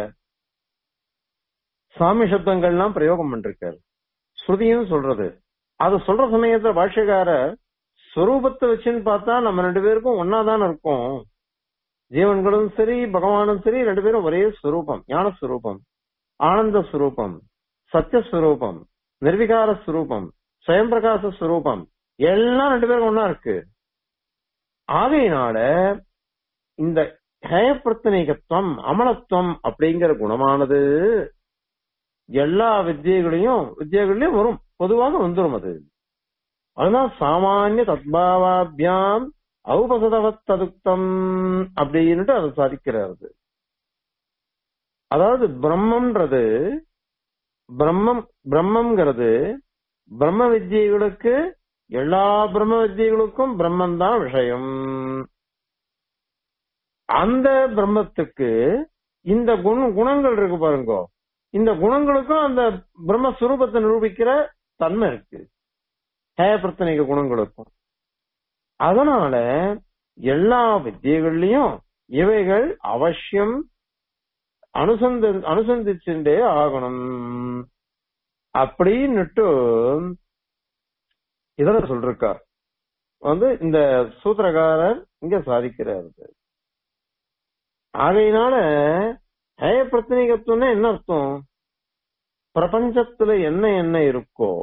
S1: சாமி சப்தங்கள்லாம் பிரயோகம் பண்ணிருக்காரு ஸ்ருதியும் சொல்றது அது சொல்ற சமயத்துல பாஷ்யக்காரர் ஸ்வரூபத்தை வச்சுன்னு பார்த்தா நம்ம ரெண்டு பேருக்கும் ஒன்னாதான் இருக்கும் ஜீவன்களும் சரி பகவானும் சரி ரெண்டு பேரும் ஒரே ஸ்வரூபம் ஞான ஸ்வரூபம் ஆனந்த ஸ்வரூபம் சத்தியஸ்வரூபம் நிர்விகார ஸ்வரூபம் சுயம் பிரகாச ஸ்வரூபம் எல்லாம் ரெண்டு பேரும் ஒன்னா இருக்கு ஆகையினால இந்த ஹயப்பிரத்தனிகத்துவம் அமலத்துவம் அப்படிங்கிற குணமானது எல்லா வித்தியைகளையும் வித்தியைகளையும் வரும் பொதுவாக வந்துடும் அது அதுதான் சாமானிய தத்பாவாபியாம் ஔபசதவத் ததுக்தம் அப்படின்னுட்டு அதை சாதிக்கிறாரு அதாவது பிரம்மம்ன்றது பிரம்மம் பிரம்மம்ங்கிறது பிரம்ம வித்தியைகளுக்கு எல்லா பிரம்ம வித்தியைகளுக்கும் பிரம்மம் தான் விஷயம் அந்த பிரம்மத்துக்கு இந்த குண குணங்கள் இருக்கு பாருங்க இந்த குணங்களுக்கும் அந்த பிரம்மஸ்வரூபத்தை நிரூபிக்கிற தன்மை இருக்கு ஹேயப்பிரத்தனிக குணங்களுக்கும் அதனால எல்லா வித்தியகள்லயும் இவைகள் அவசியம் அனுசந்த அனுசந்திச்சுட்டே ஆகணும் அப்படின்னுட்டு இதர சொல்றார் வந்து இந்த சூத்திரகாரர் இங்க சாதிக்கிறாரு ஆகையினால ஹேய பிரச்சனைகத்துவம்னா என்ன அர்த்தம் பிரபஞ்சத்துல என்ன என்ன இருக்கோ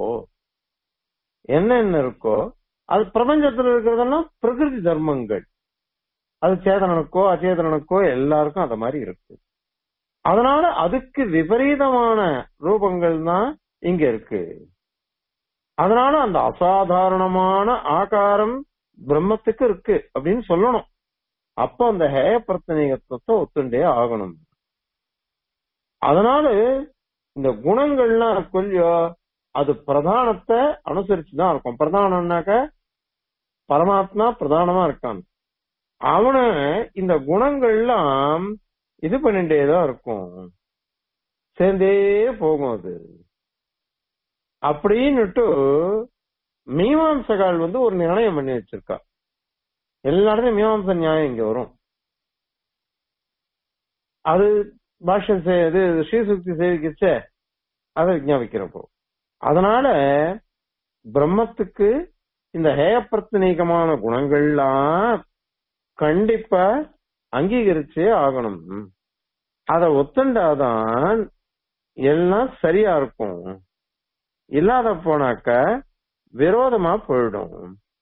S1: என்ன என்ன இருக்கோ அது பிரபஞ்சத்துல இருக்கிறதெல்லாம் பிரகிருதி தர்மங்கள் அது சேதனனுக்கோ அச்சேதனனுக்கோ எல்லாருக்கும் அந்த மாதிரி இருக்கு அதனால அதுக்கு விபரீதமான ரூபங்கள் தான் இங்க இருக்கு அதனால அந்த அசாதாரணமான ஆகாரம் பிரம்மத்துக்கு இருக்கு அப்படின்னு சொல்லணும் அப்ப அந்த ஹேய பிரத்தனீகத்துவத்தை ஒத்துண்டே ஆகணும் அதனால இந்த குணங்கள்லாம் இருக்கும் இல்லையோ அது பிரதானத்தை அனுசரிச்சுதான் இருக்கும் பிரதானம்னாக்க பரமாத்மா பிரதானமா இருக்கான் அவனு இந்த குணங்கள்லாம் இது பண்ணிட்டேதான் இருக்கும் சேர்ந்தே போகும் அது அப்படின்னுட்டு மீமாம்சகால் வந்து ஒரு நிர்ணயம் பண்ணி வச்சிருக்கா எல்லா இடத்துலயும் மீமாம்ச நியாயம் இங்க வரும் அது பாஷ்யம் செய்- இது ஸ்ரீசுக்தி சேவிக்கிச்ச அதை விஞ்ஞாபிக்கிறப்போ அதனால பிரம்மத்துக்கு இந்த ஹேயப்பிரத்தனீகமான குணங்கள்லாம் கண்டிப்பா அங்கீகரிச்சே ஆகணும் அத ஒத்துண்டாதான் எல்லாம் சரியா இருக்கும் இல்லாத போனாக்க விரோதமா போயிடும்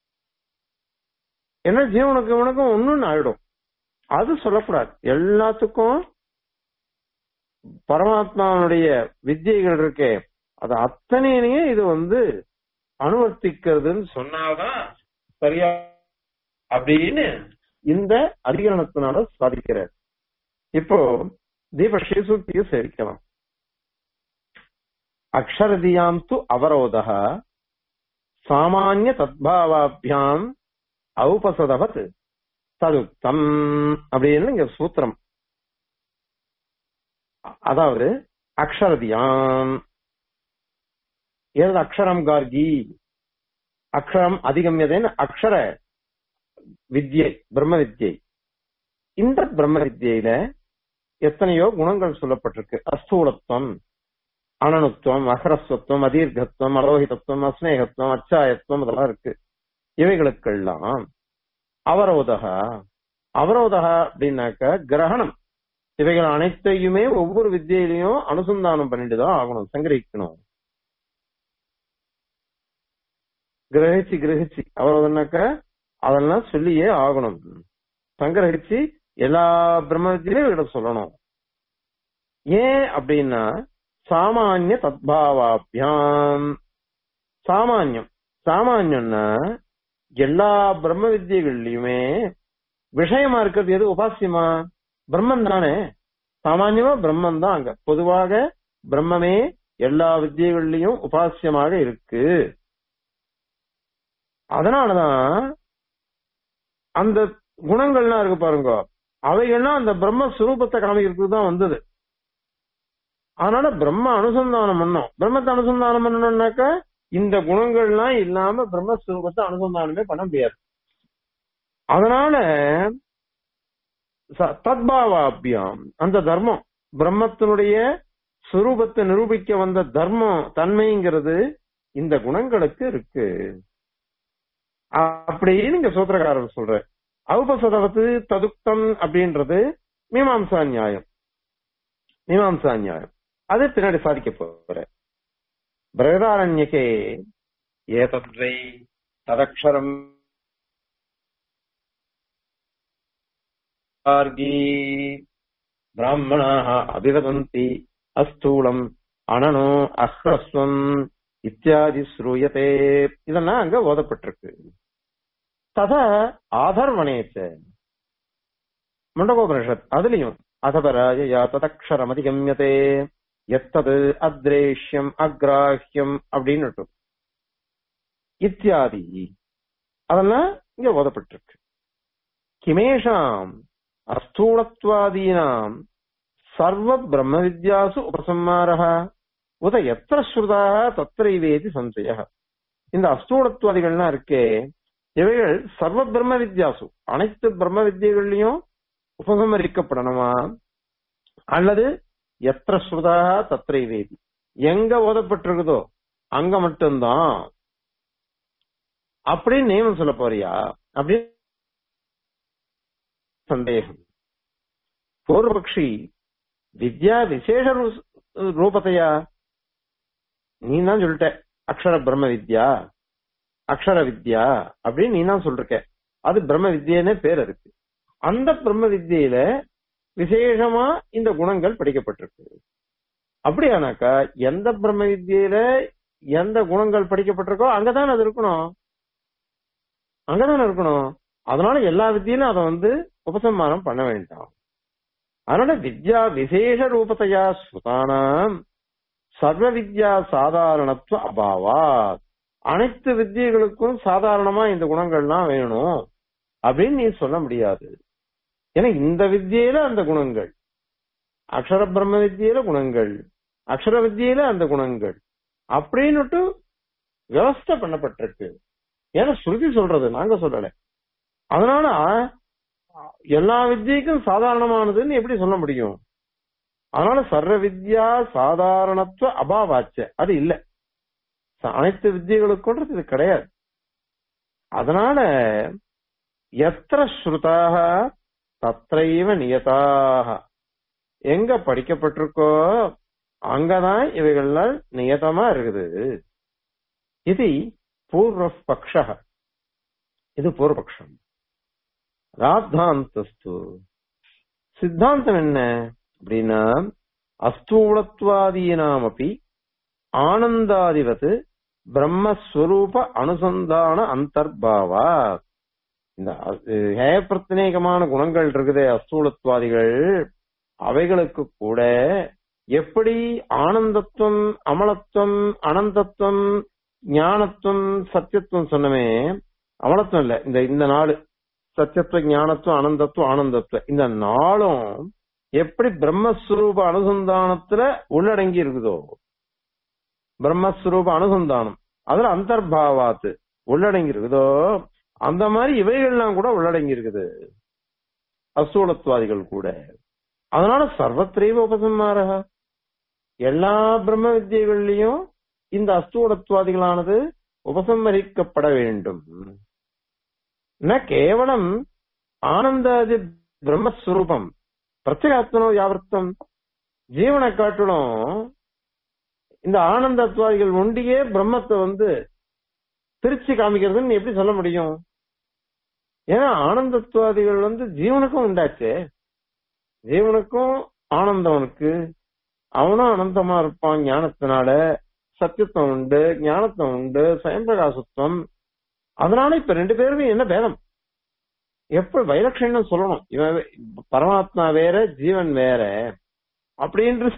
S1: ஏன்னா ஜீவனுக்கு இவனுக்கும் ஒண்ணுன்னு ஆயிடும் அது சொல்லக்கூடாது எல்லாத்துக்கும் பரமாத்மாவுடைய வித்தியைகள் இருக்கே அது அத்தனையினையும் இது வந்து அனுவர்த்திக்கிறதுன்னு சொன்னாதான் சரியா அப்படின்னு இந்த அதிகரணத்தினால சாதிக்கிறார் இப்போ தீப ஸ்ரீசூக்தியை சேவிக்கலாம் அக்ஷரதியாம் து அவரோத சாமானிய தத்பாவாபியாம் ஔபசதவத் ததுக்தம் அப்படின்னு இங்க சூத்திரம் அதாவது அக்ஷரதியாம் ஏதாவது அக்ஷரம் கார்கி அக்ஷரம் அதிகமியதேன்னு அக்ஷர வித்யை பிரம்ம வித்யை இந்த பிரம்ம வித்யில எத்தனையோ குணங்கள் சொல்லப்பட்டிருக்கு அஸ்தூலத்துவம் அனனுத்துவம் அகரஸ்வத்துவம் அதீர்கத்துவம் அலோகிதத்துவம் அஸ்நேகத்துவம் அச்சாயத்துவம் இதெல்லாம் இருக்கு இவைகளுக்கெல்லாம் அவரோதகா அவரோதகா அப்படின்னாக்க கிரகணம் இவைகள் அனைத்தையுமே ஒவ்வொரு வித்தியிலையும் அனுசந்தானம் பண்ணிட்டு தான் ஆகணும் சங்கிரகிக்கணும் கிரகிச்சு கிரகிச்சு அவரோதனாக்க அதெல்லாம் சொல்லியே ஆகணும் சங்கிரகிச்சு எல்லா பிரம்ம வித்தியிலையும் இட சொல்லணும் ஏன் அப்படின்னா சாமானிய தத்பாவாபியாம் சாமானியம் சாமானியம்னா எல்லா பிரம்ம வித்தியகள்லயுமே விஷயமா இருக்கிறது எது உபாசியமா பிரம்மன் தானே சாமான்யமா பிரம்மன் தான் அங்க பொதுவாக பிரம்மமே எல்லா வித்தியகள்லயும் உபாசியமாக இருக்கு அதனாலதான் அந்த குணங்கள்லாம் இருக்கு பாருங்க அவைகள்லாம் அந்த பிரம்மஸ்வரூபத்தை காமிக்கிறதுக்கு தான் வந்தது அதனால பிரம்ம அனுசந்தானம் பண்ணோம் பிரம்மத்தை அனுசந்தானம் பண்ணணும்னாக்கா இந்த குணங்கள்லாம் இல்லாம பிரம்மஸ்வரூபத்தை அனுசந்தானமே பண்ண முடியாது அதனால ச- தத்பாவாபியாம் அந்த தர்மம் பிரம்மத்தினுடைய சுரூபத்தை நிரூபிக்க வந்த தர்மம் தன்மைங்கிறது இந்த குணங்களுக்கு இருக்கு அப்படின்னு இங்க சூத்திரக்காரர் சொல்ற ஔபசதவத்து ததுக்தம் அப்படின்றது மீமாம்சா நியாயம் மீமாம்சா நியாயம் அது பின்னாடி சாதிக்க போற பிரகதாரண்யகே ஏதத்வை ததக்ஷரம் மார்கீ பிராமணாः அபிவதந்தி அஸ்தூலம் அனனோ அஹ்ரஸ்வம் இத்தியாதி ஸ்ரூயதே இதெல்லாம் அங்க ஓதப்பட்டிருக்கு தத ஆதர்வணேச்ச முண்டகோபனிஷத் அதுலயும் அதபராய ததக்ஷரம் அதிகமியதே எத்தது அத்ரேஷ்யம் அக்ராஹ்யம் அப்படின்னு இத்தியாதி அதெல்லாம் இங்க ஓதப்பட்டிருக்கு கிமேஷாம் அஸ்தூலத்வாதீனாம் சர்வ பிரம்ம வித்யாசு உபசம்மாரः உத எத்திர ஸ்ருதாக தத்திரைவேதி சஞ்சய இந்த அஸ்தூலத்வாதிகள்லாம் இருக்கே இவைகள் சர்வ பிரம்ம வித்யாசு அனைத்து பிரம்ம வித்தியகள்லயும் உபசமரிக்கப்படணுமா அல்லது எத்திர ஸ்ருதாக தத்திரைவேதி எங்க ஓதப்பட்டிருக்குதோ அங்க மட்டும்தான் அப்படின்னு நியமம் சொல்ல போறியா அப்படின்னு சந்தேகம் பூர்வபக்ஷி வித்யா விசேஷ ரூ- ரூபத்தையா நீ தான் சொல்லிட்ட அக்ஷர பிரம்ம வித்யா அக்ஷர வித்யா அப்படின்னு நீ தான் சொல்லிருக்க அது பிரம்ம வித்யன்னே பேர் இருக்கு அந்த பிரம்ம வித்தியில விசேஷமா இந்த குணங்கள் படிக்கப்பட்டிருக்கு அப்படியானாக்கா எந்த பிரம்ம வித்தியில எந்த குணங்கள் படிக்கப்பட்டிருக்கோ அங்கதான் அது இருக்கணும் அங்கதானே இருக்கணும் அதனால எல்லா வித்தியிலும் அதை வந்து உபசம்மானம் பண்ண வேண்டாம் அதனால வித்யா விசேஷ ரூபத்தையா ஸ்ருதானாம் சர்வ வித்யா சாதாரணத்துவ அபாவா அனைத்து வித்தியைகளுக்கும் சாதாரணமா இந்த குணங்கள்லாம் வேணும் அப்படின்னு நீ சொல்ல முடியாது ஏன்னா இந்த வித்தியில அந்த குணங்கள் அக்ஷர பிரம்ம வித்தியில குணங்கள் அக்ஷர வித்தியில அந்த குணங்கள் அப்படின்னுட்டு வியவஸ்தை பண்ணப்பட்டிருக்கு ஏன்னா ஸ்ருதி சொல்றது நாங்க சொல்லல அதனால எல்லா வித்தியக்கும் சாதாரணமானதுன்னு எப்படி சொல்ல முடியும் அதனால சர்வ வித்யா சாதாரணத்துவ அபாவாச்ச அது இல்ல அனைத்து வித்தியகளுக்கும் இது கிடையாது அதனால எத்திர ஸ்ருதாக தத்தைவ நியதாக எங்க படிக்கப்பட்டிருக்கோ அங்கதான் இவைகள்லாம் நியதமா இருக்குது இது பூர்வ பக்ஷ இது பூர்வபக்ஷம் ராத்தாந்தஸ்து சித்தாந்தம் என்ன அப்படின்னா அஸ்தூலத்வாதீனாம் அப்படி ஆனந்தாதிவத் பிரம்மஸ்வரூப அனுசந்தான அந்தர்பாவா இந்த ஹேயப்பிரத்னேகமான குணங்கள் இருக்குதே அஸ்தூலத்வாதிகள் அவைகளுக்கு கூட எப்படி ஆனந்தத்துவம் அமலத்துவம் அனந்தத்துவம் ஞானத்துவம் சத்தியத்துவம் சொன்னமே அமலத்துவம் இல்ல இந்த இந்த நாலு சத்தியத்துவ ஞானத்துவம் அனந்தத்துவம் ஆனந்தத்துவம் இந்த நாளும் எப்படி பிரம்மஸ்வரூப அனுசந்தானத்துல உள்ளடங்கி இருக்குதோ பிரம்மஸ்வரூப அனுசந்தானம் அதுல அந்தர்பாவாத்து உள்ளடங்கி இருக்குதோ அந்த மாதிரி இவைகள்லாம் கூட உள்ளடங்கி இருக்குது அசூலத்வாதிகள் கூட அதனால சர்வத்திரைவ உபசம்மாரக எல்லா பிரம்ம வித்தியகள்லயும் இந்த அஸ்தூலத்வாதிகளானது உபசம்மரிக்கப்பட வேண்டும் ந கேவலம் ஆனந்தாதி பிரம்மஸ்வரூபம் பிரத்யேகாத்மனோ யாவர்த்தம் ஜீவனை காட்டிலும் இந்த ஆனந்தத்வாதிகள் ஒண்டியே பிரம்மத்தை வந்து பிரிச்சு காமிக்கிறதுன்னு எப்படி சொல்ல முடியும் ஏன்னா ஆனந்தத்வாதிகள் வந்து ஜீவனுக்கும் உண்டாச்சு ஜீவனுக்கும் ஆனந்தவனுக்கு அவனும் அனந்தமா இருப்பான் ஞானத்தினால சத்தியத்துவம் உண்டு ஞானத்துவம் உண்டு சுயம்பிரகாசத்துவம் அதனால இப்ப ரெண்டு பேருமே என்ன பேதம் எப்படி வைலட்சணம் சொல்லணும் இவன் பரமாத்மா வேற ஜீவன் வேற அப்படின்ற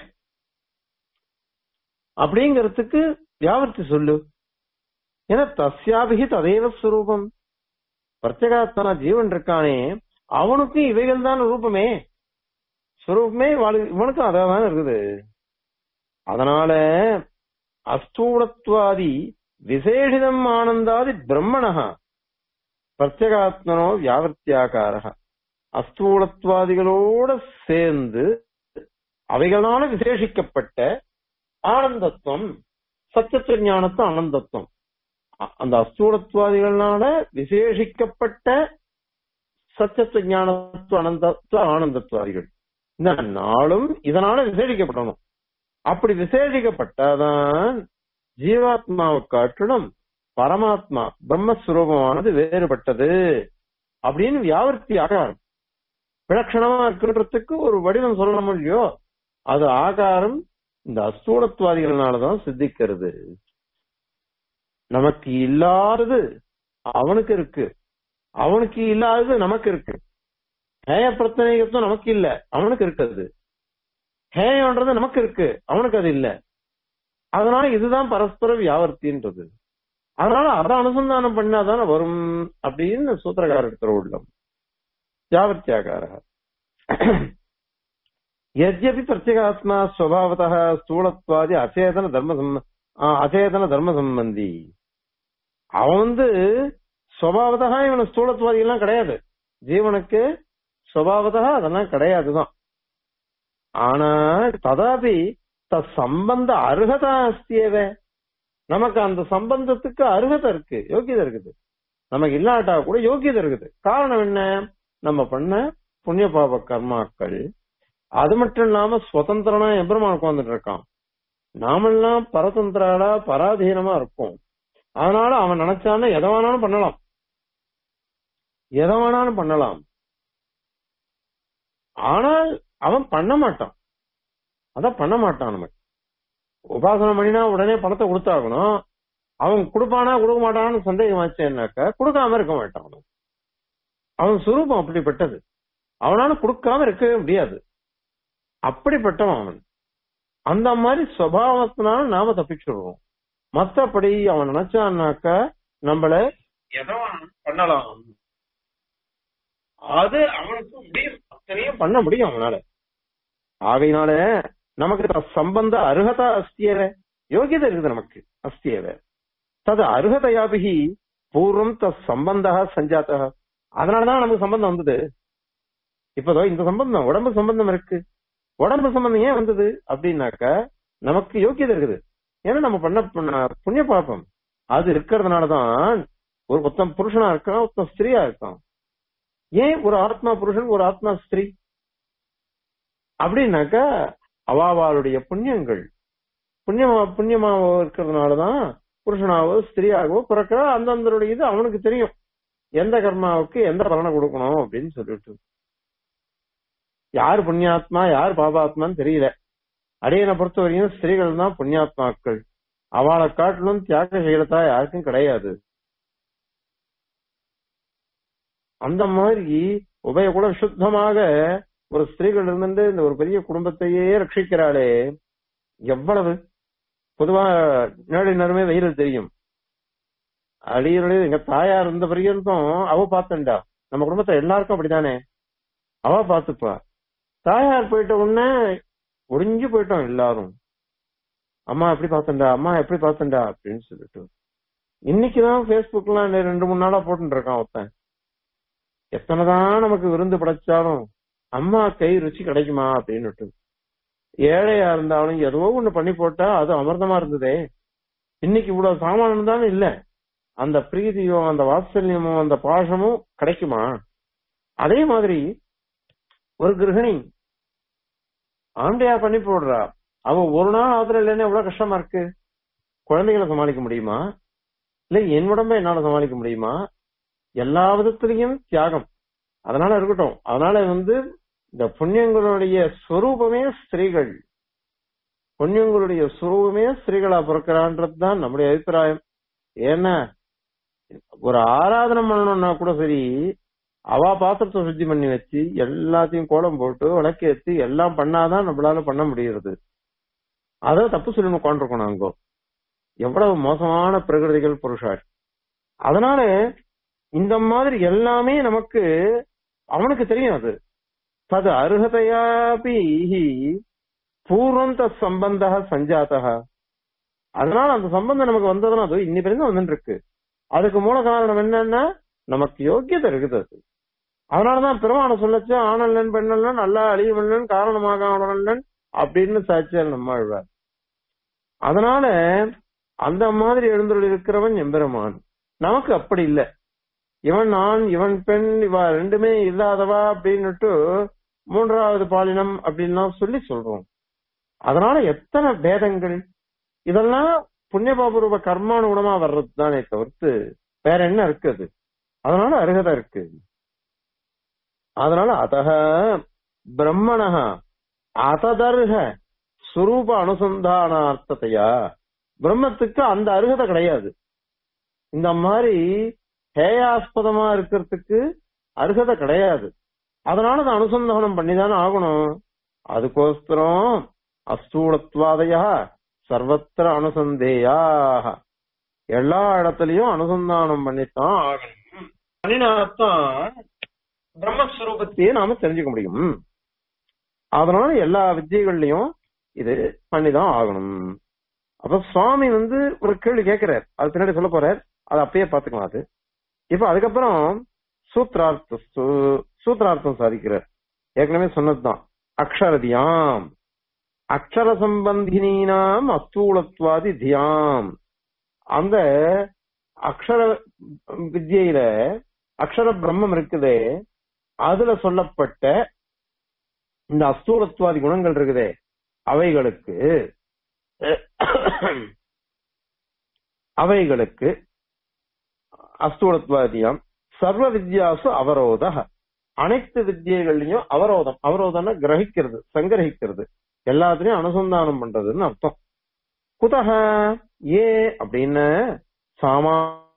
S1: அப்படிங்கறதுக்கு வியாபர்த்தி சொல்லு ஏன்னா தஸ்யாபிகி ததேவ ஸ்வரூபம் பிரத்யேகாத்மனா ஜீவன் இருக்கானே அவனுக்கும் இவைகள் தான் ரூபமே ஸ்வரூபமே இவனுக்கும் அதான் இருக்குது அதனால அஸ்தூலத்வாதி விசேஷிதம் ஆனந்தாதி பிரம்மணா பிரத்யேகாத்மனோ வியாவர்த்தியாக்கார அஸ்தூலத்வாதிகளோட சேர்ந்து அவைகளால விசேஷிக்கப்பட்ட ஆனந்தத்துவம் சத்தியத்துவ ஞானத்துவம் ஆனந்தத்துவம் அந்த அஸ்தூலத்வாதிகளால விசேஷிக்கப்பட்ட சத்தியத்துவ ஞானத்துவ அனந்தத்துவ ஆனந்தத்வாதிகள் இந்த நாளும் இதனால விசேஷிக்கப்படணும் அப்படி விசேஷிக்கப்பட்டாதான் ஜீவாத்மாவை காட்டிலும் பரமாத்மா பிரம்மஸ்வரூபமானது வேறுபட்டது அப்படின்னு வியாபர்த்தி ஆகாரம் விலட்சணமா இருக்கின்றதுக்கு ஒரு வடிவம் சொல்லணும் இல்லையோ அது ஆகாரம் இந்த அஸ்தூலத்வாதிகள்னாலதான் சித்திக்கிறது நமக்கு இல்லாதது அவனுக்கு இருக்கு அவனுக்கு இல்லாதது நமக்கு இருக்கு ஹேய பிரச்சனைகத்தும் நமக்கு இல்ல அவனுக்கு இருக்குது ஹேயன்றது நமக்கு இருக்கு அவனுக்கு அது இல்ல அதனால இதுதான் பரஸ்பர வியாவர்த்தின்றது அதனால அதை அனுசந்தானம் பண்ணாதானே வரும் அப்படின்னு சூத்திரகார இடத்துல உள்ளம் வியாவர்த்தியாகார यद्यपि प्रत्येगात्मा स्वभावतः स्थूलत्वादि अचेतन தர்ம அச்சேதன தர்ம சம்பந்தி அவன் வந்து சுவாவதா இவன் ஸ்தூலத்வாதி எல்லாம் கிடையாது ஜீவனுக்கு சுவாவதா அதெல்லாம் கிடையாதுதான் ஆனா ததாபி த சம்பந்த அருகதா அஸ்தியவே நமக்கு அந்த சம்பந்தத்துக்கு அருகதை இருக்கு யோகியதை இருக்குது நமக்கு இல்லாட்டா கூட யோகியதை இருக்குது காரணம் என்ன நம்ம பண்ண புண்ணிய பாப கர்மாக்கள் அது மட்டும் இல்லாம சுதந்திரனா எம்பெருமான் உட்கார்ந்துட்டு இருக்கான் நாமெல்லாம் பரதந்திராடா பராதீனமா இருக்கும் அதனால அவன் நினைச்சான எதை வேணாலும் பண்ணலாம் எதை வேணாலும் பண்ணலாம் ஆனால் அவன் பண்ண மாட்டான் அதான் பண்ண மாட்டான் நமக்கு உபாசனம் பண்ணினா உடனே பணத்தை கொடுத்தாகணும் அவன் கொடுப்பானா கொடுக்க மாட்டான்னு சந்தேகம் ஆச்சேன்னாக்கா கொடுக்காம இருக்க மாட்டான் அவன். அவன் சுரூபம் அப்படிப்பட்டது அவனால கொடுக்காம இருக்கவே முடியாது அப்படிப்பட்டவன் அவன் அந்த மாதிரி சுவாவத்தினால நாம தப்பிச்சுடுவோம் மத்தபடி அவன் நினைச்சான்னாக்கா நம்மள எதோ பண்ணலாம் அது அவனுக்கு முடியும் அத்தனையும் பண்ண முடியும் அவனால ஆகையினால நமக்கு த- சம்பந்த அருகதா அஸ்தியவ யோகியதை இருக்குது நமக்கு அஸ்தியவ தது அருகதையாபிகி பூர்வம் த சம்பந்தா சஞ்சாத்தா அதனாலதான் நமக்கு சம்பந்தம் வந்தது இப்பதோ இந்த சம்பந்தம் உடம்பு சம்பந்தம் இருக்கு உடம்பு சம்பந்தம் ஏன் வந்தது அப்படின்னாக்கா நமக்கு யோக்கியதை இருக்குது ஏன்னா நம்ம பண்ண பண்ண- புண்ணிய பாப்பம் அது இருக்கிறதுனாலதான் ஒரு ஒருத்தன் புருஷனா இருக்கான் ஒருத்தன் ஸ்திரீயா இருக்கான் ஏன் ஒரு ஆத்மா புருஷன் ஒரு ஆத்மா ஸ்திரீ அப்படின்னாக்கா அவாவாளுடைய புண்ணியங்கள் புண்ணியமா புண்ணியமாவோ இருக்கிறதுனாலதான் புருஷனாவோ ஸ்திரீயாகவோ பிறக்கிற அந்தந்தருடைய இது அவனுக்கு தெரியும் எந்த கர்மாவுக்கு எந்த பலனை கொடுக்கணும் அப்படின்னு சொல்லிட்டு யார் புண்ணியாத்மா யார் பாபாத்மான்னு தெரியல அடியனை பொறுத்த வரையும் ஸ்திரீகள் தான் புண்ணியாத்மாக்கள் அவளை காட்டிலும் தியாக செய்யறதா யாருக்கும் கிடையாது அந்த மாதிரி உபய கூட சுத்தமாக ஒரு ஸ்திரீகள் இருந்துட்டு இந்த ஒரு பெரிய குடும்பத்தையே ரட்சிக்கிறாளே எவ்வளவு பொதுவா நேரடி நேரமே வெயில் தெரியும் அடியுடைய எங்க தாயார் இருந்த பரியந்தம் அவ பாத்துண்டா நம்ம குடும்பத்தை எல்லாருக்கும் அப்படித்தானே அவ பாத்துப்பா தாயார் போயிட்ட உடனே ஒடிஞ்சு போயிட்டோம் எல்லாரும் அம்மா எப்படி பாத்துண்டா அம்மா எப்படி பாத்துண்டா அப்படின்னு சொல்லிட்டு இன்னைக்குதான் பேஸ்புக்லாம் ரெண்டு மூணு நாளா போட்டுட்டு இருக்கான் ஒருத்தன் எத்தனைதான் நமக்கு விருந்து படைச்சாலும் அம்மா கை ருச்சி கிடைக்குமா அப்படின்னுட்டு ஏழையா இருந்தாலும் ஏதோ ஒண்ணு பண்ணி போட்டா அது அமிர்தமா இருந்ததே இன்னைக்கு இவ்வளவு சாமானம் தானே இல்ல அந்த பிரீதியும் அந்த வாத்சல்யமும் அந்த பாசமும் கிடைக்குமா அதே மாதிரி ஒரு கிரகிணி ஆண்டையா பண்ணி போடுறா அவ ஒரு நாள் ஆத்திரம் இல்லைன்னா எவ்வளவு கஷ்டமா இருக்கு குழந்தைகளை சமாளிக்க முடியுமா இல்ல என் உடம்ப என்னால சமாளிக்க முடியுமா எல்லா விதத்திலையும் தியாகம் அதனால இருக்கட்டும் அதனால வந்து இந்த புண்ணியங்களுடைய ஸ்வரூபமே ஸ்திரீகள் புண்ணியங்களுடைய ஸ்வரூபமே ஸ்திரீகளா பிறக்கிறான்றது தான் நம்முடைய அபிப்பிராயம் ஏன்னா ஒரு ஆராதனை பண்ணணும்னா கூட சரி அவ பாத்திரத்தை சுத்தி பண்ணி வச்சு எல்லாத்தையும் கோலம் போட்டு விளக்கேத்தி எல்லாம் பண்ணாதான் நம்மளால பண்ண முடியறது அத தப்பு சொல்லி உட்காந்துருக்கோம் நாங்க எவ்வளவு மோசமான பிரகிருதிகள் புருஷாள் அதனால இந்த மாதிரி எல்லாமே நமக்கு அவனுக்கு தெரியும் அது தது அருகதையாபி பூர்வம் தத் சம்பந்த சஞ்சாத்தா அதனால அந்த சம்பந்தம் நமக்கு வந்ததுன்னா அது இன்னி வரைக்கும் வந்துட்டு இருக்கு அதுக்கு மூல காரணம் என்னன்னா நமக்கு யோக்கியதை இருக்குது அது அதனாலதான் பெருமான சொல்லச்சு ஆனல்லன் பெண்ணல்லன் அல்ல அழியவல்லன் காரணமாக ஆனல்லன் அப்படின்னு சாட்சியால் நம்மாழ்வார் அதனால அந்த மாதிரி எழுந்துள்ள இருக்கிறவன் எம்பெருமான் நமக்கு அப்படி இல்லை இவன் நான் இவன் பெண் இவ ரெண்டுமே இல்லாதவா அப்படின்னுட்டு மூன்றாவது பாலினம் அப்படின்லாம் சொல்லி சொல்றோம் அதனால எத்தனை பேதங்கள் இதெல்லாம் புண்ணியபாபுரூப கர்மானுகுணமா வர்றது தானே தவிர்த்து வேற என்ன இருக்குது அதனால அருகதை இருக்கு அதனால அதக பிரம்மணக அததர்ஹ சுரூப அனுசந்தானார்த்தத்தையா பிரம்மத்துக்கு அந்த அருகதை கிடையாது இந்த மாதிரி ஹேயாஸ்பதமா இருக்கிறதுக்கு அருகதை கிடையாது அதனால அதை அனுசந்தானம் பண்ணிதானே ஆகணும் அதுக்கோஸ்தரம் அஸ்தூலத்வாதையா சர்வத்திர அனுசந்தேயாக எல்லா இடத்துலயும் அனுசந்தானம் பண்ணித்தான் ஆகணும் பண்ணினாத்தான் பிரம்மஸ்வரூபத்தையே நாம தெரிஞ்சுக்க முடியும் அதனால எல்லா வித்தியகள்லயும் இது பண்ணிதான் ஆகணும் அப்ப சுவாமி வந்து ஒரு கேள்வி கேட்கிறார் அது பின்னாடி சொல்ல போறார் அதை அப்பயே பாத்துக்கலாம் அது இப்ப அதுக்கப்புறம் சூத்ரார்த்த சூத்ரார்த்தம் சாதிக்கிறார் ஏற்கனவே சொன்னதுதான் அக்ஷரதியாம் அக்ஷர சம்பந்தினாம் அஸ்தூலத்வாதி தியாம் அந்த அக்ஷர வித்யில அக்ஷர பிரம்மம் இருக்குதே அதுல சொல்லப்பட்ட இந்த அஸ்தூலத்வாதி குணங்கள் இருக்குதே அவைகளுக்கு அவைகளுக்கு அஸ்தூலத்வாதியம் சர்வ வித்யாசு அவரோத அனைத்து வித்தியைகள்லயும் அவரோதம் அவரோதம்னா கிரகிக்கிறது சங்கிரகிக்கிறது எல்லாத்துலயும் அனுசந்தானம் பண்றதுன்னு அர்த்தம் குதக ஏ அப்படின்னு சாமா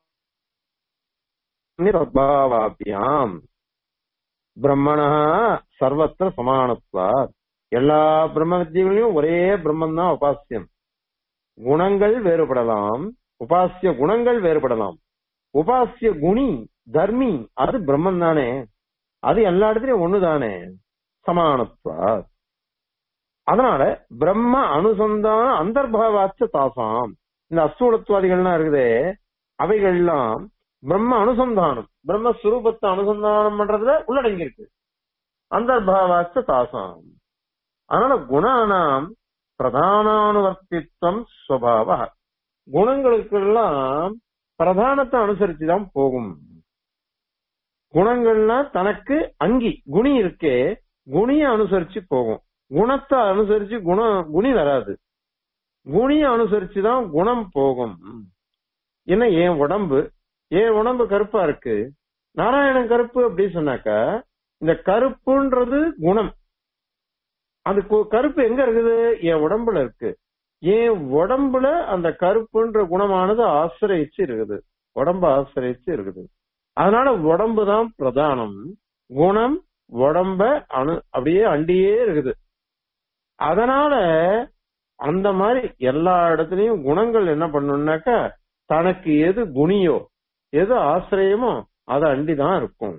S1: நிரபாவாபியாம் பிரம்மணா சர்வத்திர சமானத்வா எல்லா பிரம்ம வித்தியங்களையும் ஒரே பிரம்மன் தான் உபாசியம் குணங்கள் வேறுபடலாம் உபாசிய குணங்கள் வேறுபடலாம் உபாசிய குணி தர்மி அது பிரம்மன் தானே அது எல்லா இடத்துலயும் ஒண்ணுதானே சமானத்வா அதனால பிரம்ம அனுசந்தான அந்தர்பாவாச்ச தாசாம் இந்த அஸ்தூலத்துவாதிகள்லாம் இருக்குதே அவைகள்லாம் பிரம்ம அனுசந்தானம் பிரம்மஸ்வரூபத்தை அனுசந்தானம் பண்றதுல உள்ளடங்கி இருக்கு அந்தர்பாவாச்ச தாசாம் அதனால குணானாம் பிரதானானுவர்த்தித்வம் ஸ்வபாவ குணங்களுக்கெல்லாம் பிரதானத்தை அனுசரிச்சு தான் போகும் குணங்கள்லாம் தனக்கு அங்கி குணி இருக்கே குணிய அனுசரிச்சு போகும் குணத்தை அனுசரிச்சு குணம் குணி வராது குணிய அனுசரிச்சு தான் குணம் போகும் என்ன என் உடம்பு என் உடம்பு கருப்பா இருக்கு நாராயணன் கருப்பு அப்படி சொன்னாக்கா இந்த கருப்புன்றது குணம் அது கு- கருப்பு எங்க இருக்குது என் உடம்புல இருக்கு என் உடம்புல அந்த கருப்புன்ற குணமானது ஆசிரியச்சு இருக்குது உடம்பு ஆசிரியச்சு இருக்குது அதனால உடம்பு தான் பிரதானம் குணம் உடம்ப அணு அப்படியே அண்டியே இருக்குது அதனால அந்த மாதிரி எல்லா இடத்துலயும் குணங்கள் என்ன பண்ணும்னாக்கா தனக்கு எது குணியோ எது ஆசிரியமோ அது அண்டிதான் இருக்கும்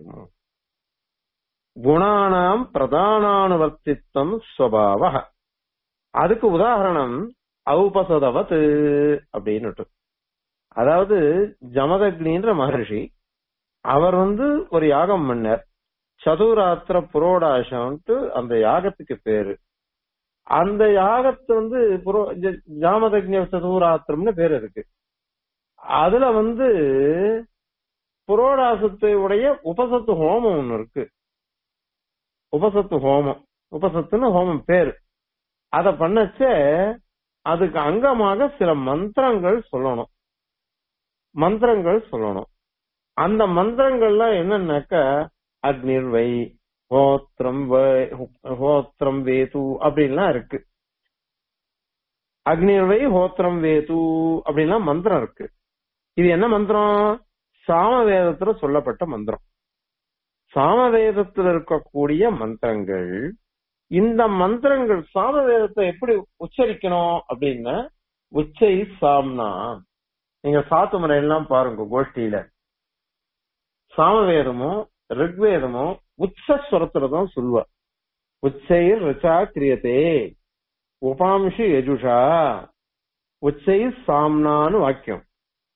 S1: குணானாம் பிரதானானுவர்த்தித்தம் ஸ்வபாவ அதுக்கு உதாரணம் ஔபசதவத் அப்படின்னு அதாவது ஜமதக்னின்ற மகர்ஷி அவர் வந்து ஒரு யாகம் பண்ணார் சதுராத்திர புரோடாசம்ட்டு அந்த யாகத்துக்கு பேரு அந்த யாகத்து வந்து புரோ ஜ- ஜாமதக்னி சதுராத்திரம்னு பேர் இருக்கு அதுல வந்து புரோடாசத்தை உடைய உபசத்து ஹோமம் ஒண்ணு இருக்கு உபசத்து ஹோமம் உபசத்துன்னு ஹோமம் பேரு அத பண்ணச்ச அதுக்கு அங்கமாக சில மந்திரங்கள் சொல்லணும் மந்திரங்கள் சொல்லணும் அந்த மந்திரங்கள்லாம் என்னன்னாக்க அக்னிர்வை ஹோத்திரம் வை- ஹோத்திரம் வேது அப்படின்லாம் இருக்கு அக்னிர்வை ஹோத்திரம் வேது அப்படின்லாம் மந்திரம் இருக்கு இது என்ன மந்திரம் சாமவேதத்துல சொல்லப்பட்ட மந்திரம் சாமவேதத்துல இருக்கக்கூடிய மந்திரங்கள் இந்த மந்திரங்கள் சாமவேதத்தை எப்படி உச்சரிக்கணும் அப்படின்னா உச்சை சாம்னா நீங்க சாத்து முறையெல்லாம் பாருங்க கோஷ்டியில சாமவேதமும் ரிக்வேதமும் உச்சஸ்வரத்துல தான் சொல்லுவா உச்சைர் ரிச்சா கிரியதே உபாம்ஷி யஜுஷா உச்சை சாம்னான்னு வாக்கியம்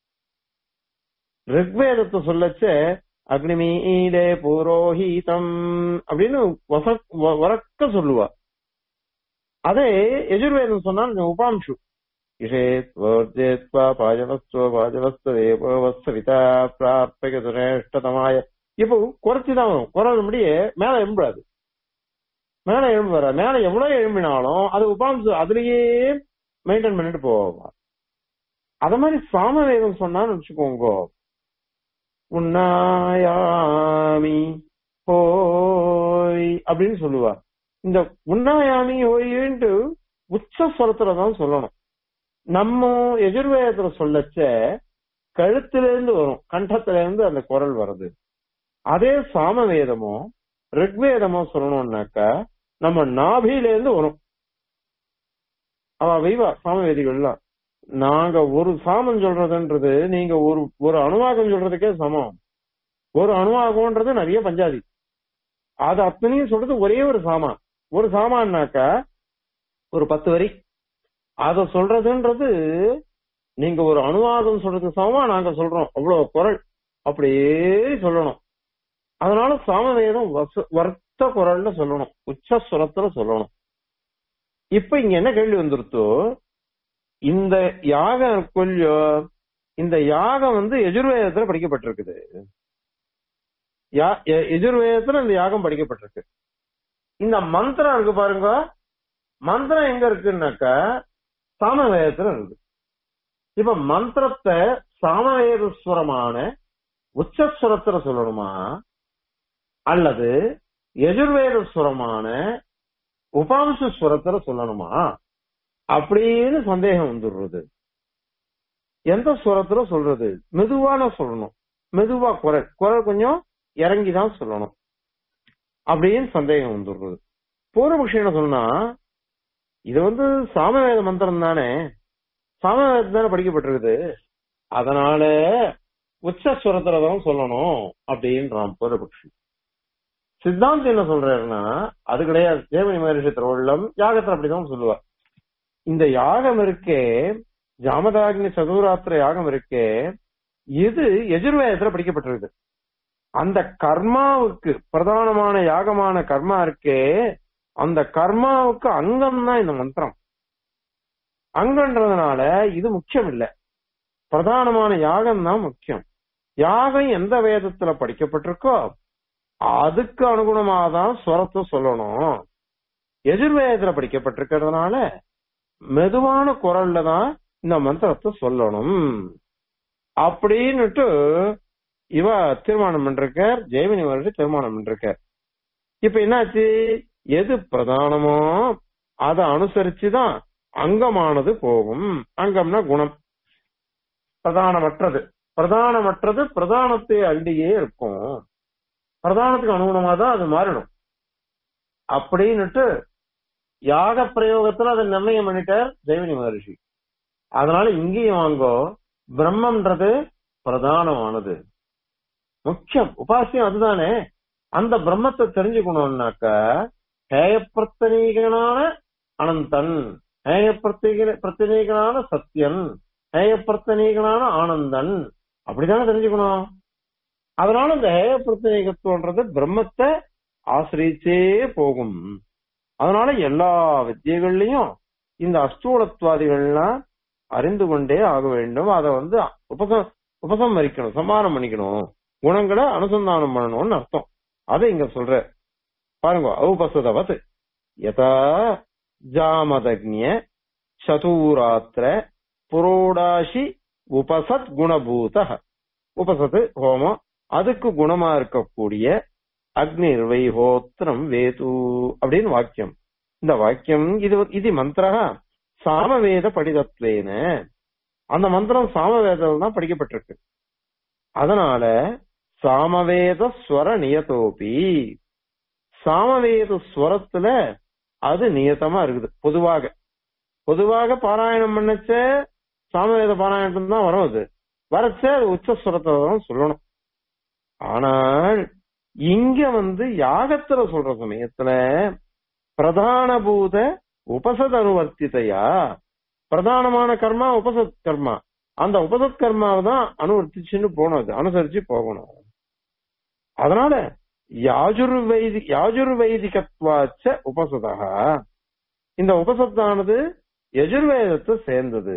S1: ரிக்வேதத்தை சொல்லச்ச அக்னிமீடே புரோஹீதம் அப்படின்னு வச- வ- வரக்க சொல்லுவா அதே எஜுர்வேதம் சொன்னால் உபாம்சு இஷேத்வோர்ஜேத்வா பாஜவஸ்துவ பாஜவஸ்தவேபவஸ்தவிதா பிரார்த்தக சுரேஷ்டதமாய இப்போ குறைச்சுதான் வரும் குறைஞ்ச முடிய மேல எழும்புறாது மேல எழும்பு வர மேல எவ்வளவு எழும்பினாலும் அது உபாம்சு அதுலயே மெயின்டைன் பண்ணிட்டு போவா அத மாதிரி சாமவேதம் சொன்னான்னு வச்சுக்கோங்க உன்னாயாமி ஹோய் அப்படின்னு சொல்லுவா இந்த உன்னாயாமி ஹோயின்ட்டு உச்ச ஸ்வரத்துல தான் சொல்லணும் நம்ம எதிர்வேதத்துல சொல்லச்ச கழுத்துல இருந்து வரும் கண்டத்துல இருந்து அந்த குரல் வருது அதே சாமவேதமோ ரிக்வேதமோ சொல்லணும்னாக்கா நம்ம நாபியில இருந்து வரும் அவ வைவா சாமவேதிகள்லாம் நாங்க ஒரு சாமம் சொல்றதுன்றது நீங்க ஒரு ஒரு அணுவாகம் சொல்றதுக்கே சமம் ஒரு அணுவாகம்ன்றது நிறைய பஞ்சாதி அது அத்தனையும் சொல்றது ஒரே ஒரு சாமா ஒரு சாமான்னாக்கா ஒரு பத்து வரி அத சொல்றதுன்றது நீங்க ஒரு அணுவாகம் சொல்றதுக்கு சமமா நாங்க சொல்றோம் அவ்வளவு குரல் அப்படியே சொல்லணும் அதனால சாமவேதம் வச- வர்த்த குரல்ல சொல்லணும் உச்சஸ்வரத்துல சொல்லணும் இப்ப இங்க என்ன கேள்வி வந்துருத்தோ இந்த யாகம் இருக்கு இல்லையோ இந்த யாகம் வந்து எஜுர்வேதத்துல படிக்கப்பட்டிருக்குது யா- எ- எஜுர்வேதத்துல இந்த யாகம் படிக்கப்பட்டிருக்கு இந்த மந்திரம் இருக்கு பாருங்க மந்திரம் எங்க இருக்குன்னாக்கா சாமவேதத்துல இருக்கு இப்ப மந்திரத்தை சாமவேத ஸ்வரமான உச்சஸ்வரத்துல சொல்லணுமா அல்லது எஜுர்வேத சுரமான உபாம்ச சுரத்துல சொல்லணுமா அப்படின்னு சந்தேகம் வந்துடுறது எந்த சுரத்துல சொல்றது மெதுவான சொல்லணும் மெதுவா குரல் குரல் கொஞ்சம் இறங்கிதான் சொல்லணும் அப்படின்னு சந்தேகம் வந்துடுறது பூர்வபக்ஷி என்ன சொன்னா இது வந்து சாமவேத மந்திரம் தானே சாமவேதம் தானே படிக்கப்பட்டிருக்குது அதனால உச்சஸ்வரத்துல தான் சொல்லணும் அப்படின்றான் பூர்வபக்ஷி சித்தாந்தம் என்ன சொல்றாருன்னா அது கிடையாது தேவனி மகரிஷி திருவள்ளம் யாகத்துல அப்படிதான் சொல்லுவார் இந்த யாகம் இருக்கே ஜாமதாக்னி சதுராத்திர யாகம் இருக்கே இது எஜுர்வேதத்துல படிக்கப்பட்டிருக்கு அந்த கர்மாவுக்கு பிரதானமான யாகமான கர்மா இருக்கே அந்த கர்மாவுக்கு அங்கம் தான் இந்த மந்திரம் அங்கன்றதுனால இது முக்கியம் இல்ல பிரதானமான யாகம் தான் முக்கியம் யாகம் எந்த வேதத்துல படிக்கப்பட்டிருக்கோ அதுக்கு அனுகுணமா தான் ஸ்வரத்தை சொல்லணும் எதிர்வேதத்துல படிக்கப்பட்டிருக்கிறதுனால மெதுவான குரல்ல தான் இந்த மந்திரத்தை சொல்லணும் அப்படின்னுட்டு இவ தீர்மானம் பண்றார் ஜெயமினி வருஷ தீர்மானம் பண்றார் இப்ப என்னாச்சு எது பிரதானமோ அதை அனுசரிச்சுதான் அங்கமானது போகும் அங்கம்னா குணம் பிரதானமற்றது பிரதானமற்றது பிரதானத்தை அண்டியே இருக்கும் பிரதானத்துக்கு அனுகுணமா தான் அது மாறிடும் அப்படின்னுட்டு யாக பிரயோகத்துல அதை நிர்ணயம் பண்ணிட்டார் ஜெயமினி மகரிஷி அதனால இங்கேயும் வாங்கோ பிரம்மன்றது பிரதானமானது முக்கியம் உபாசியம் அதுதானே அந்த பிரம்மத்தை தெரிஞ்சுக்கணும்னாக்க ஹேயப்பிரத்தனீகனான அனந்தன் ஹேயப்பிரத்தீக பிரத்தனீகனான சத்தியன் ஹேயப்பிரத்தனீகனான ஆனந்தன் அப்படித்தானே தெரிஞ்சுக்கணும் அதனால இந்த ஹேயப்பிரத்தனீகத்துவன்றது பிரம்மத்தை ஆசிரியிச்சே போகும் அதனால எல்லா வித்தியகள்லயும் இந்த அஸ்தூலத்வாதிகள்லாம் அறிந்து கொண்டே ஆக வேண்டும் அதை வந்து உபசம் உபசம்ஹரிக்கணும் சம்மானம் பண்ணிக்கணும் குணங்களை அனுசந்தானம் பண்ணணும்னு அர்த்தம் அதை இங்க சொல்ற பாருங்க ஔபசதவத் யதா ஜாமதக்னிய சதூராத்திர புரோடாசி உபசத் குணபூத உபசத் ஹோமம் அதுக்கு குணமா இருக்கக்கூடிய அக்னிர்வை ஹோத்திரம் வேது அப்படின்னு வாக்கியம் இந்த வாக்கியம் இது இது மந்திர சாமவேத படிதத்வேன அந்த மந்திரம் சாமவேதம் தான் படிக்கப்பட்டிருக்கு அதனால சாமவேத ஸ்வர நியதோபி சாமவேத ஸ்வரத்துல அது நியத்தமா இருக்குது பொதுவாக பொதுவாக பாராயணம் பண்ணச்ச சாமவேத பாராயணம் தான் வரும் அது வரச்ச அது உச்சஸ்வரத்தை தான் சொல்லணும் ஆனால் இங்க வந்து யாகத்துல சொல்ற சமயத்துல பிரதானபூத உபசத் அனுவர்த்திதையா பிரதானமான கர்மா உபசத் கர்மா அந்த உபசத் கர்மாவை தான் அனுவர்த்திச்சுன்னு போகணும் அது அனுசரிச்சு போகணும் அதனால யாஜுர்வைதி யாஜுர்வைதிகத்வாச்ச உபசதா இந்த உபசத்தானது எஜுர்வேதத்தை சேர்ந்தது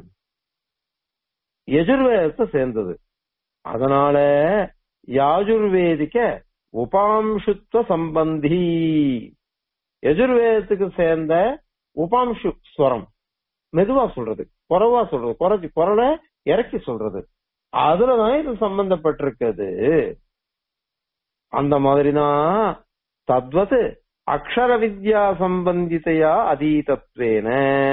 S1: எஜுர்வேதத்தை சேர்ந்தது அதனால யாஜுர்வேதிக்க உபாம்சுத்வ சம்பந்தி எஜுர்வேதத்துக்கு சேர்ந்த உபாம்சு ஸ்வரம் மெதுவா சொல்றது குறவா சொல்றது குறைச்சி குரலை இறக்கி சொல்றது அதுலதான் இது சம்பந்தப்பட்டிருக்குது அந்த மாதிரிதான் தத்வத் அக்ஷர வித்யா சம்பந்தித்தையா அதீதத்வேன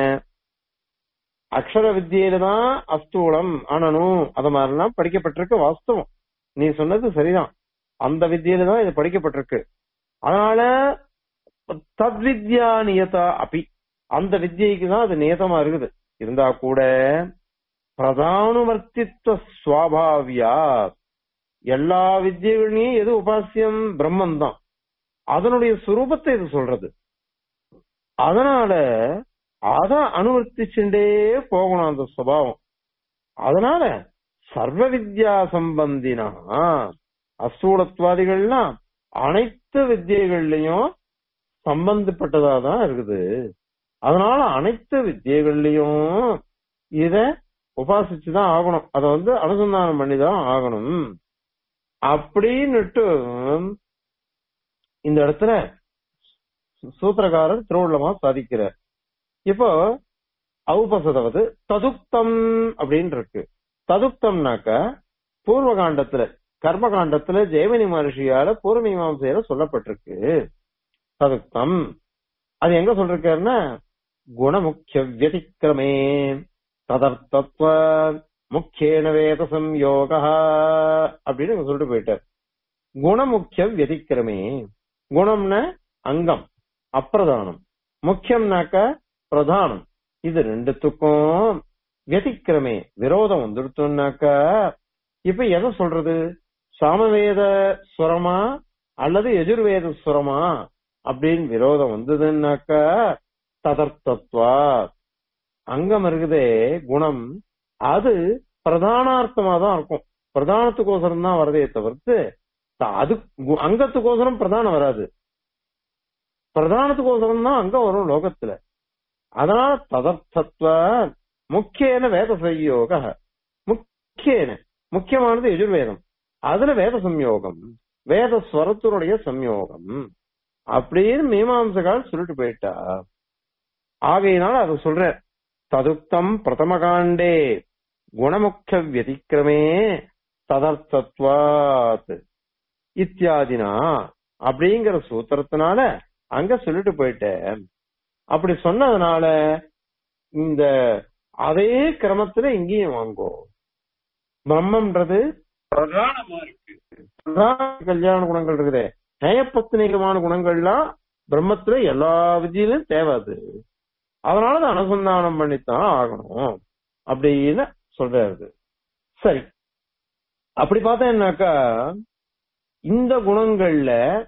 S1: அக்ஷர வித்தியில தான் அஸ்தூலம் அனனும் அது மாதிரிலாம் படிக்கப்பட்டிருக்கு வாஸ்தவம் நீ சொன்னது சரிதான் அந்த வித்தியில தான் இது படிக்கப்பட்டிருக்கு அதனால தத்வித்யா நியதா அப்பி அந்த வித்தியைக்கு தான் அது நியதமா இருக்குது இருந்தா கூட பிரதானுவர்த்தித்வ சுவாபாவியா எல்லா வித்தியகளையும் எது உபாசியம் பிரம்மன் தான் அதனுடைய சுரூபத்தை இது சொல்றது அதனால அத அனுவர்த்திச்சுட்டே போகணும் அந்த சுபாவம் அதனால சர்வ வித்யா சம்பந்தினா அஸ்தூலத்வாதிகள்லாம் அனைத்து வித்தியகள்லயும் சம்பந்தப்பட்டதா தான் இருக்குது அதனால அனைத்து வித்தியகள்லயும் இத உபாசிச்சுதான் ஆகணும் அத வந்து அனுசந்தானம் பண்ணிதான் ஆகணும் அப்படின்னுட்டு இந்த இடத்துல சூத்திரக்காரர் திருவுள்ளமா சாதிக்கிறார் இப்போ ஔபசதவது ததுக்தம் அப்படின்னு இருக்கு ததுக்தம்னாக்க பூர்வகாண்டத்துல கர்மகாண்டத்துல ஜெயமணி மகர்ஷியால பூர்வமீமாசையில சொல்லப்பட்டிருக்கு சதுக்தம் அது எங்க சொல்லிருக்காருன்னா குணமுக்கிய வியதிக்கிரமே ததர்த்தத்வ முக்கியேன வேத சம்யோக அப்படின்னு இங்க சொல்லிட்டு போயிட்டார் குணமுக்கிய வியதிக்கிரமே குணம்னா அங்கம் அப்பிரதானம் முக்கியம்னாக்க பிரதானம் இது ரெண்டுத்துக்கும் வியதிக்கிரமே விரோதம் வந்துடுத்தோம்னாக்கா இப்ப எதை சொல்றது சாமவேத சுரமா அல்லது எஜுர்வேத சுரமா அப்படின்னு விரோதம் வந்ததுன்னாக்கா ததர்த்தத்வா அங்கம் இருக்குதே குணம் அது பிரதானார்த்தமா தான் இருக்கும் பிரதானத்துக்கோசரம் தான் வரதே தவிர்த்து த- அது கு- அங்கத்துக்கோசரம் பிரதானம் வராது பிரதானத்துக்கோசரம் தான் அங்கம் வரும் லோகத்துல அதனால ததர்த்தத்வ முக்கியன வேத சயோக முக்கியன முக்கியமானது எஜுர்வேதம் அதுல வேத சம்யோகம் வேத ஸ்வரத்தினுடைய சம்யோகம் அப்படின்னு மீமாம்சகால் சொல்லிட்டு போயிட்டா ஆகையினால அதை சொல்ற ததுக்தம் பிரதமகாண்டே குணமுக்க வியதிக்கிரமே ததர்த்தத்வாத் இத்தியாதினா அப்படிங்கிற சூத்திரத்தினால அங்க சொல்லிட்டு போயிட்டேன் அப்படி சொன்னதுனால இந்த அதே கிரமத்துல இங்கேயும் வாங்கோ பிரம்மன்றது பிரதானமா இருக்கு பிரதான கல்யாண குணங்கள் இருக்குதே நயப்பத்தினிகமான குணங்கள்லாம் பிரம்மத்துல எல்லா விதியிலும் தேவை அது அதனால அதை அனுசந்தானம் பண்ணித்தான் ஆகணும் அப்படின்னு சொல்றாரு சரி அப்படி பார்த்தேன்னாக்கா இந்த குணங்கள்ல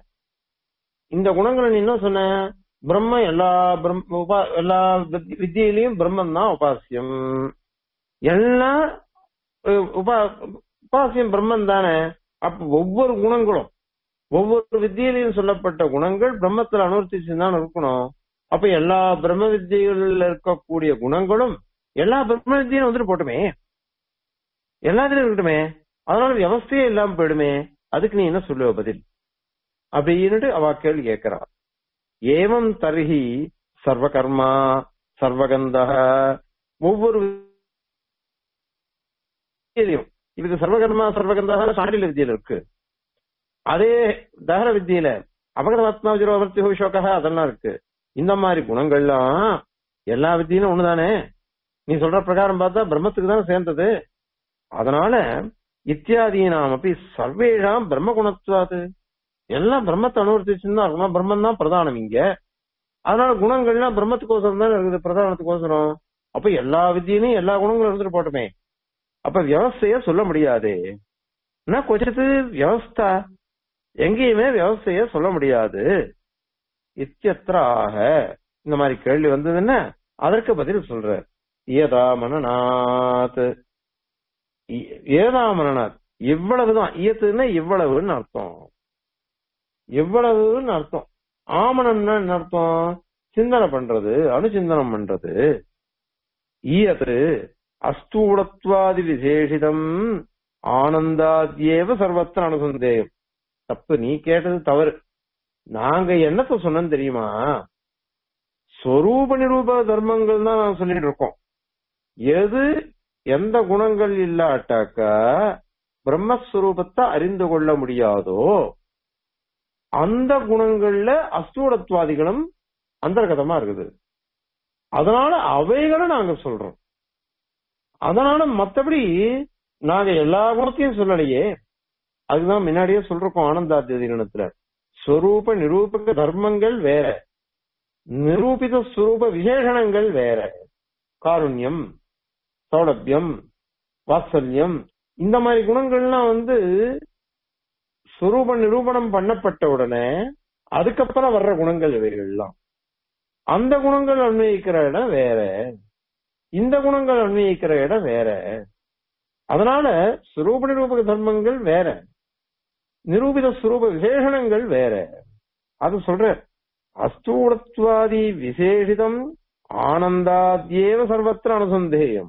S1: இந்த குணங்களை நீ என்ன சொன்ன பிரம்ம எல்லா பிரம்- உபா- எல்லா வித்- வித்தியிலையும் பிரம்மன் தான் உபாசியம் எல்லா அஹ், உபா உபாசியம் பிரம்மன் தானே அப்ப ஒவ்வொரு குணங்களும் ஒவ்வொரு வித்தியிலையும் சொல்லப்பட்ட குணங்கள் பிரம்மத்துல அனுவர்த்திச்சு தான் இருக்கணும் அப்ப எல்லா பிரம்ம வித்தியில இருக்கக்கூடிய குணங்களும் எல்லா பிரம்ம வித்தியும் வந்துட்டு போட்டுமே எல்லாத்துலயும் இருக்கட்டுமே அதனால வியவஸ்தையே இல்லாம போயிடுமே அதுக்கு நீ என்ன சொல்லுவ பதில் அப்படின்னுட்டு அவ கேள்வி கேட்கிறா ஏவம் தர்ஹி சர்வகர்மா சர்வகந்த ஒவ்வொரு வித்தியிலையும் இதுக்கு சர்வகர்மா சர்வகந்தா சாண்டில வித்தியில இருக்கு அதே தகர வித்தியில அபகதமாத்மா விஜரோவர்த்தி ஹோஷோக அதெல்லாம் இருக்கு இந்த மாதிரி குணங்கள்லாம் எல்லா வித்தியிலும் ஒண்ணுதானே நீ சொல்ற பிரகாரம் பார்த்தா பிரம்மத்துக்கு தான் சேர்ந்தது அதனால இத்தியாதீனாம் அப்படி சர்வேஷாம் பிரம்ம குணத்துவாது எல்லாம் பிரம்மத்தை அனுவர்த்திச்சுன்னு தான் இருக்கணும் பிரம்மன் தான் பிரதானம் இங்க அதனால குணங்கள்லாம் பிரம்மத்துக்கோசரம் தான் இருக்குது பிரதானத்துக்கோசரம் அப்ப எல்லா வித்தியிலையும் எல்லா குணங்களும் இருந்துட்டு போட்டுமே அப்ப வியவஸ்தைய சொல்ல முடியாது என்ன கொச்சித்து வியவஸ்தா எங்கேயுமே வியவஸ்தைய சொல்ல முடியாது இத்தியத்ராக இந்த மாதிரி கேள்வி வந்ததுன்னா அதற்கு பதில் சொல்ற ஏதா மனநாத் இ- ஏதா மனநாத் இவ்வளவுதான் ஈயத்துன்னா இவ்வளவுன்னு அர்த்தம் இவ்வளவுன்னு அர்த்தம் ஆமணம்னா என்ன அர்த்தம் சிந்தனை பண்றது அனுசிந்தனம் பண்றது ஈயத்து அஸ்தூடத்வாதி விசேஷிதம் ஆனந்தாத்யேவ சர்வத்திர அனுசந்தேயம் தப்பு நீ கேட்டது தவறு நாங்க என்னத்த சொன்னோம் தெரியுமா ஸ்வரூப நிரூப தர்மங்கள் தான் நாங்க சொல்லிட்டு இருக்கோம் எது எந்த குணங்கள் இல்லாட்டாக்கா பிரம்மஸ்வரூபத்தை அறிந்து கொள்ள முடியாதோ அந்த குணங்கள்ல அஸ்தூடத்வாதிகளும் அந்தர்கதமா இருக்குது அதனால அவைகளை நாங்க சொல்றோம் அதனால மத்தபடி நாங்க எல்லா குணத்தையும் சொல்லலையே அதுதான் முன்னாடியே சொல்றோம் ஆனந்தாத்தியதினத்துல ஸ்வரூப நிரூபக தர்மங்கள் வேற நிரூபித ஸ்வரூப விசேஷணங்கள் வேற காருண்யம் சௌலபியம் வாத்சல்யம் இந்த மாதிரி குணங்கள்லாம் வந்து ஸ்வரூப நிரூபணம் பண்ணப்பட்ட உடனே அதுக்கப்புறம் வர்ற குணங்கள் இவைகள்லாம் அந்த குணங்கள் அன்வயிக்கிற இடம் வேற இந்த குணங்கள் அன்வயிக்கிற இடம் வேற அதனால சுரூப நிரூபக தர்மங்கள் வேற நிரூபித சுரூப விசேஷணங்கள் வேற அது சொல்ற அஸ்தூடத்வாதி விசேஷிதம் ஆனந்தாத்யேவ சர்வத்திர அனுசந்தேயம்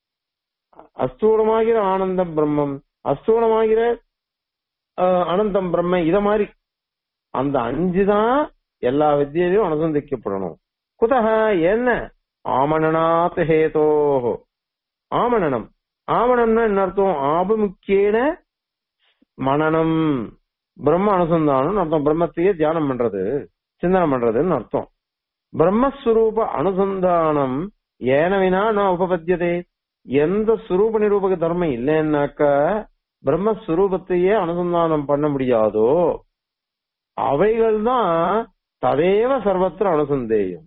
S1: அஸ்தூலமாகிற ஆனந்தம் பிரம்மம் அஸ்தூலமாகிற அஹ், அனந்தம் பிரம்ம இத மாதிரி அந்த அஞ்சு தான் எல்லா வித்தியிலையும் அனுசந்திக்கப்படணும் குதக என்ன ஆமணனாத் ஹேதோ ஆமணனம் ஆமணம்னா என்ன அர்த்தம் ஆபமுக்கியேன மனனம் பிரம்ம அனுசந்தானம் அர்த்தம் பிரம்மத்தையே தியானம் பண்றது சிந்தனை பண்றதுன்னு அர்த்தம் பிரம்மஸ்வரூப அனுசந்தானம் ஏனவினா நான் உபபத்தியதே எந்த சுரூப நிரூபக தர்மம் இல்லைன்னாக்கா பிரம்மஸ்வரூபத்தையே அனுசந்தானம் பண்ண முடியாதோ அவைகள் தான் ததேவ சர்வத்திர அனுசந்தேயம்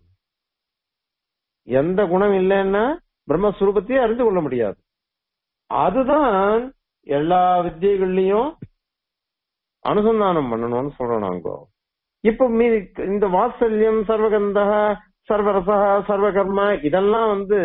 S1: எந்த குணம் இல்லைன்னா பிரம்மஸ்வரூபத்தையே அறிந்து கொள்ள முடியாது அதுதான் எல்லா வித்தியகள்லயும் அனுசந்தானம் பண்ணணும்னு சொல்றோம் நாங்க இப்ப மீதி இந்த வாத்சல்யம் சர்வகந்தக சர்வரசா சர்வகர்ம இதெல்லாம் வந்து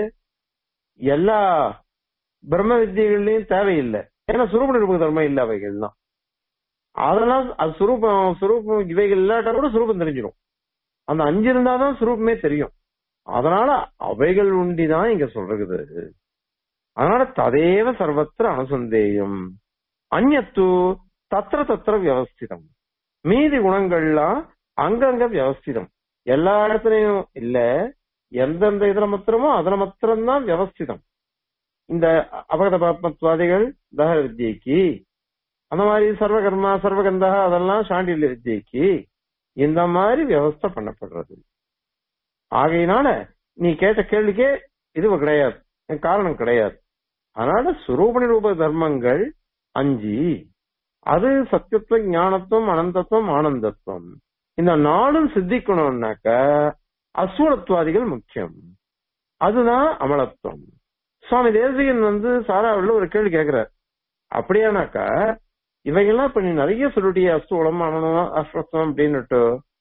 S1: எல்லா பிரம்ம வித்தியகள்லயும் தேவையில்லை ஏன்னா சுரூப நிரூபக தர்மம் இல்லை அவைகள் தான் அதெல்லாம் அது சுரூபம் சுரூபம் இவைகள் இல்லாட்டா கூட சுரூபம் தெரிஞ்சிடும் அந்த அஞ்சு இருந்தாதான் சுரூபமே தெரியும் அதனால அவைகள் உண்டிதான் இங்க சொல்றது அதனால ததேவ சர்வத்திர அனுசந்தேயம் அந்நத்து தத்திர தத்திர வியவஸ்திதம் மீதி குணங்கள்லாம் அங்கங்க வியவஸ்திதம் எல்லா இடத்துலயும் இல்ல எந்தெந்த இதுல மாத்திரமோ அதுல மாத்திரம்தான் வியவஸ்திதம் இந்த அபகத பாத்மத்வாதிகள் தகர வித்யைக்கு அந்த மாதிரி சர்வகர்மா சர்வகந்தா அதெல்லாம் சாண்டில்ய வித்யைக்கு இந்த மாதிரி வியவஸ்தை பண்ணப்படுறது ஆகையினால நீ கேட்ட கேள்விக்கே இது கிடையாது காரணம் கிடையாது அதனால சுரூப நிரூப தர்மங்கள் அஞ்சு அது சத்தியத்துவம் ஞானத்துவம் அனந்தத்துவம் ஆனந்தத்துவம் இந்த நாளும் சித்திக்கணும்னாக்க அசூரத்துவாதிகள் முக்கியம் அதுதான் அமலத்துவம் சுவாமி தேசிகன் வந்து சாராவில் ஒரு கேள்வி கேட்கிறார் அப்படியானாக்கா இவைகள்லாம் இப்ப நீ நிறைய சொல்லிட்டிய அஸ்தூலம் அனனம் அஸ்வஸ்தம் அப்படின்னுட்டு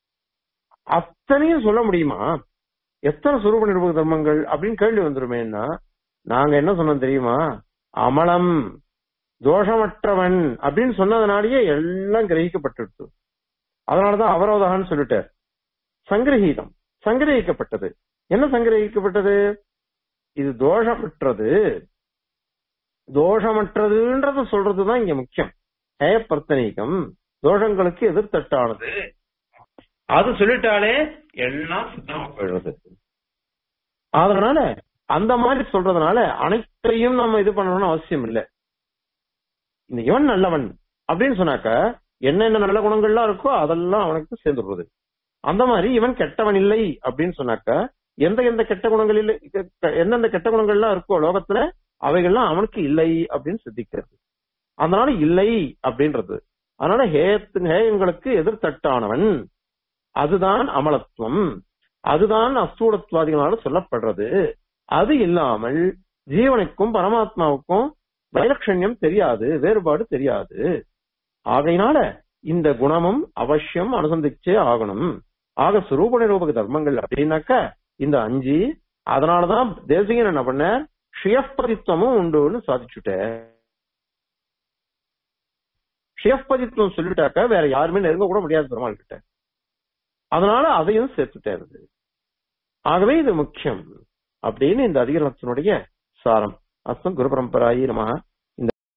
S1: அத்தனையும் சொல்ல முடியுமா எத்தனை சுரூப நிரூபக தர்மங்கள் அப்படின்னு கேள்வி வந்துருமேன்னா நாங்க என்ன சொன்னோம் தெரியுமா அமலம் தோஷமற்றவன் அப்படின்னு சொன்னதுனாலேயே எல்லாம் கிரகிக்கப்பட்டுடுச்சு அதனாலதான் அவரோதகான்னு சொல்லிட்டார் சங்கிரகீதம் சங்கிரகிக்கப்பட்டது என்ன சங்கிரகிக்கப்பட்டது இது தோஷமற்றது தோஷமற்றதுன்றத சொல்றதுதான் இங்க முக்கியம் ஹேயப்பிரத்தனீகம் தோஷங்களுக்கு எதிர்த்தட்டானது அது சொல்லிட்டாலே எல்லாம் சுத்தமா போயிடுறது அதனால அந்த மாதிரி சொல்றதுனால அனைத்தையும் நம்ம இது பண்ணணும்னு அவசியம் இல்லை இந்த இவன் நல்லவன் அப்படின்னு சொன்னாக்க என்னென்ன நல்ல குணங்கள்லாம் இருக்கோ அதெல்லாம் அவனுக்கு சேர்ந்துடுறது அந்த மாதிரி இவன் கெட்டவன் இல்லை அப்படின்னு சொன்னாக்க எந்த எந்த கெட்ட குணங்கள் இல்லை எந்தெந்த கெட்ட குணங்கள்லாம் இருக்கோ லோகத்துல அவைகள்லாம் அவனுக்கு இல்லை அப்படின்னு சித்திக்கிறது அதனால இல்லை அப்படின்றது அதனால ஹேயத்து ஹேயங்களுக்கு எதிர்த்தட்டானவன் அதுதான் அமலத்துவம் அதுதான் அஸ்தூடத்வாதிகளால சொல்லப்படுறது அது இல்லாமல் ஜீவனுக்கும் பரமாத்மாவுக்கும் வைலட்சண்யம் தெரியாது வேறுபாடு தெரியாது ஆகையினால இந்த குணமும் அவசியம் அனுசந்திச்சே ஆகணும் ஆக சுரூப நிரூபக தர்மங்கள் அப்படின்னாக்க இந்த அஞ்சு அதனாலதான் தேசிகன் என்ன பண்ண ஷியப்பதித்துவமும் உண்டுன்னு சாதிச்சுட்ட ஷியப்பதித்துவம் சொல்லிட்டாக்க வேற யாருமே நெருங்க கூட முடியாது பெருமாள் கிட்ட அதனால அதையும் சேர்த்துட்டேருது ஆகவே இது முக்கியம் அப்படின்னு இந்த அதிகரணத்தினுடைய சாரம் அஸ்தம் குரு பரம்பராயி நம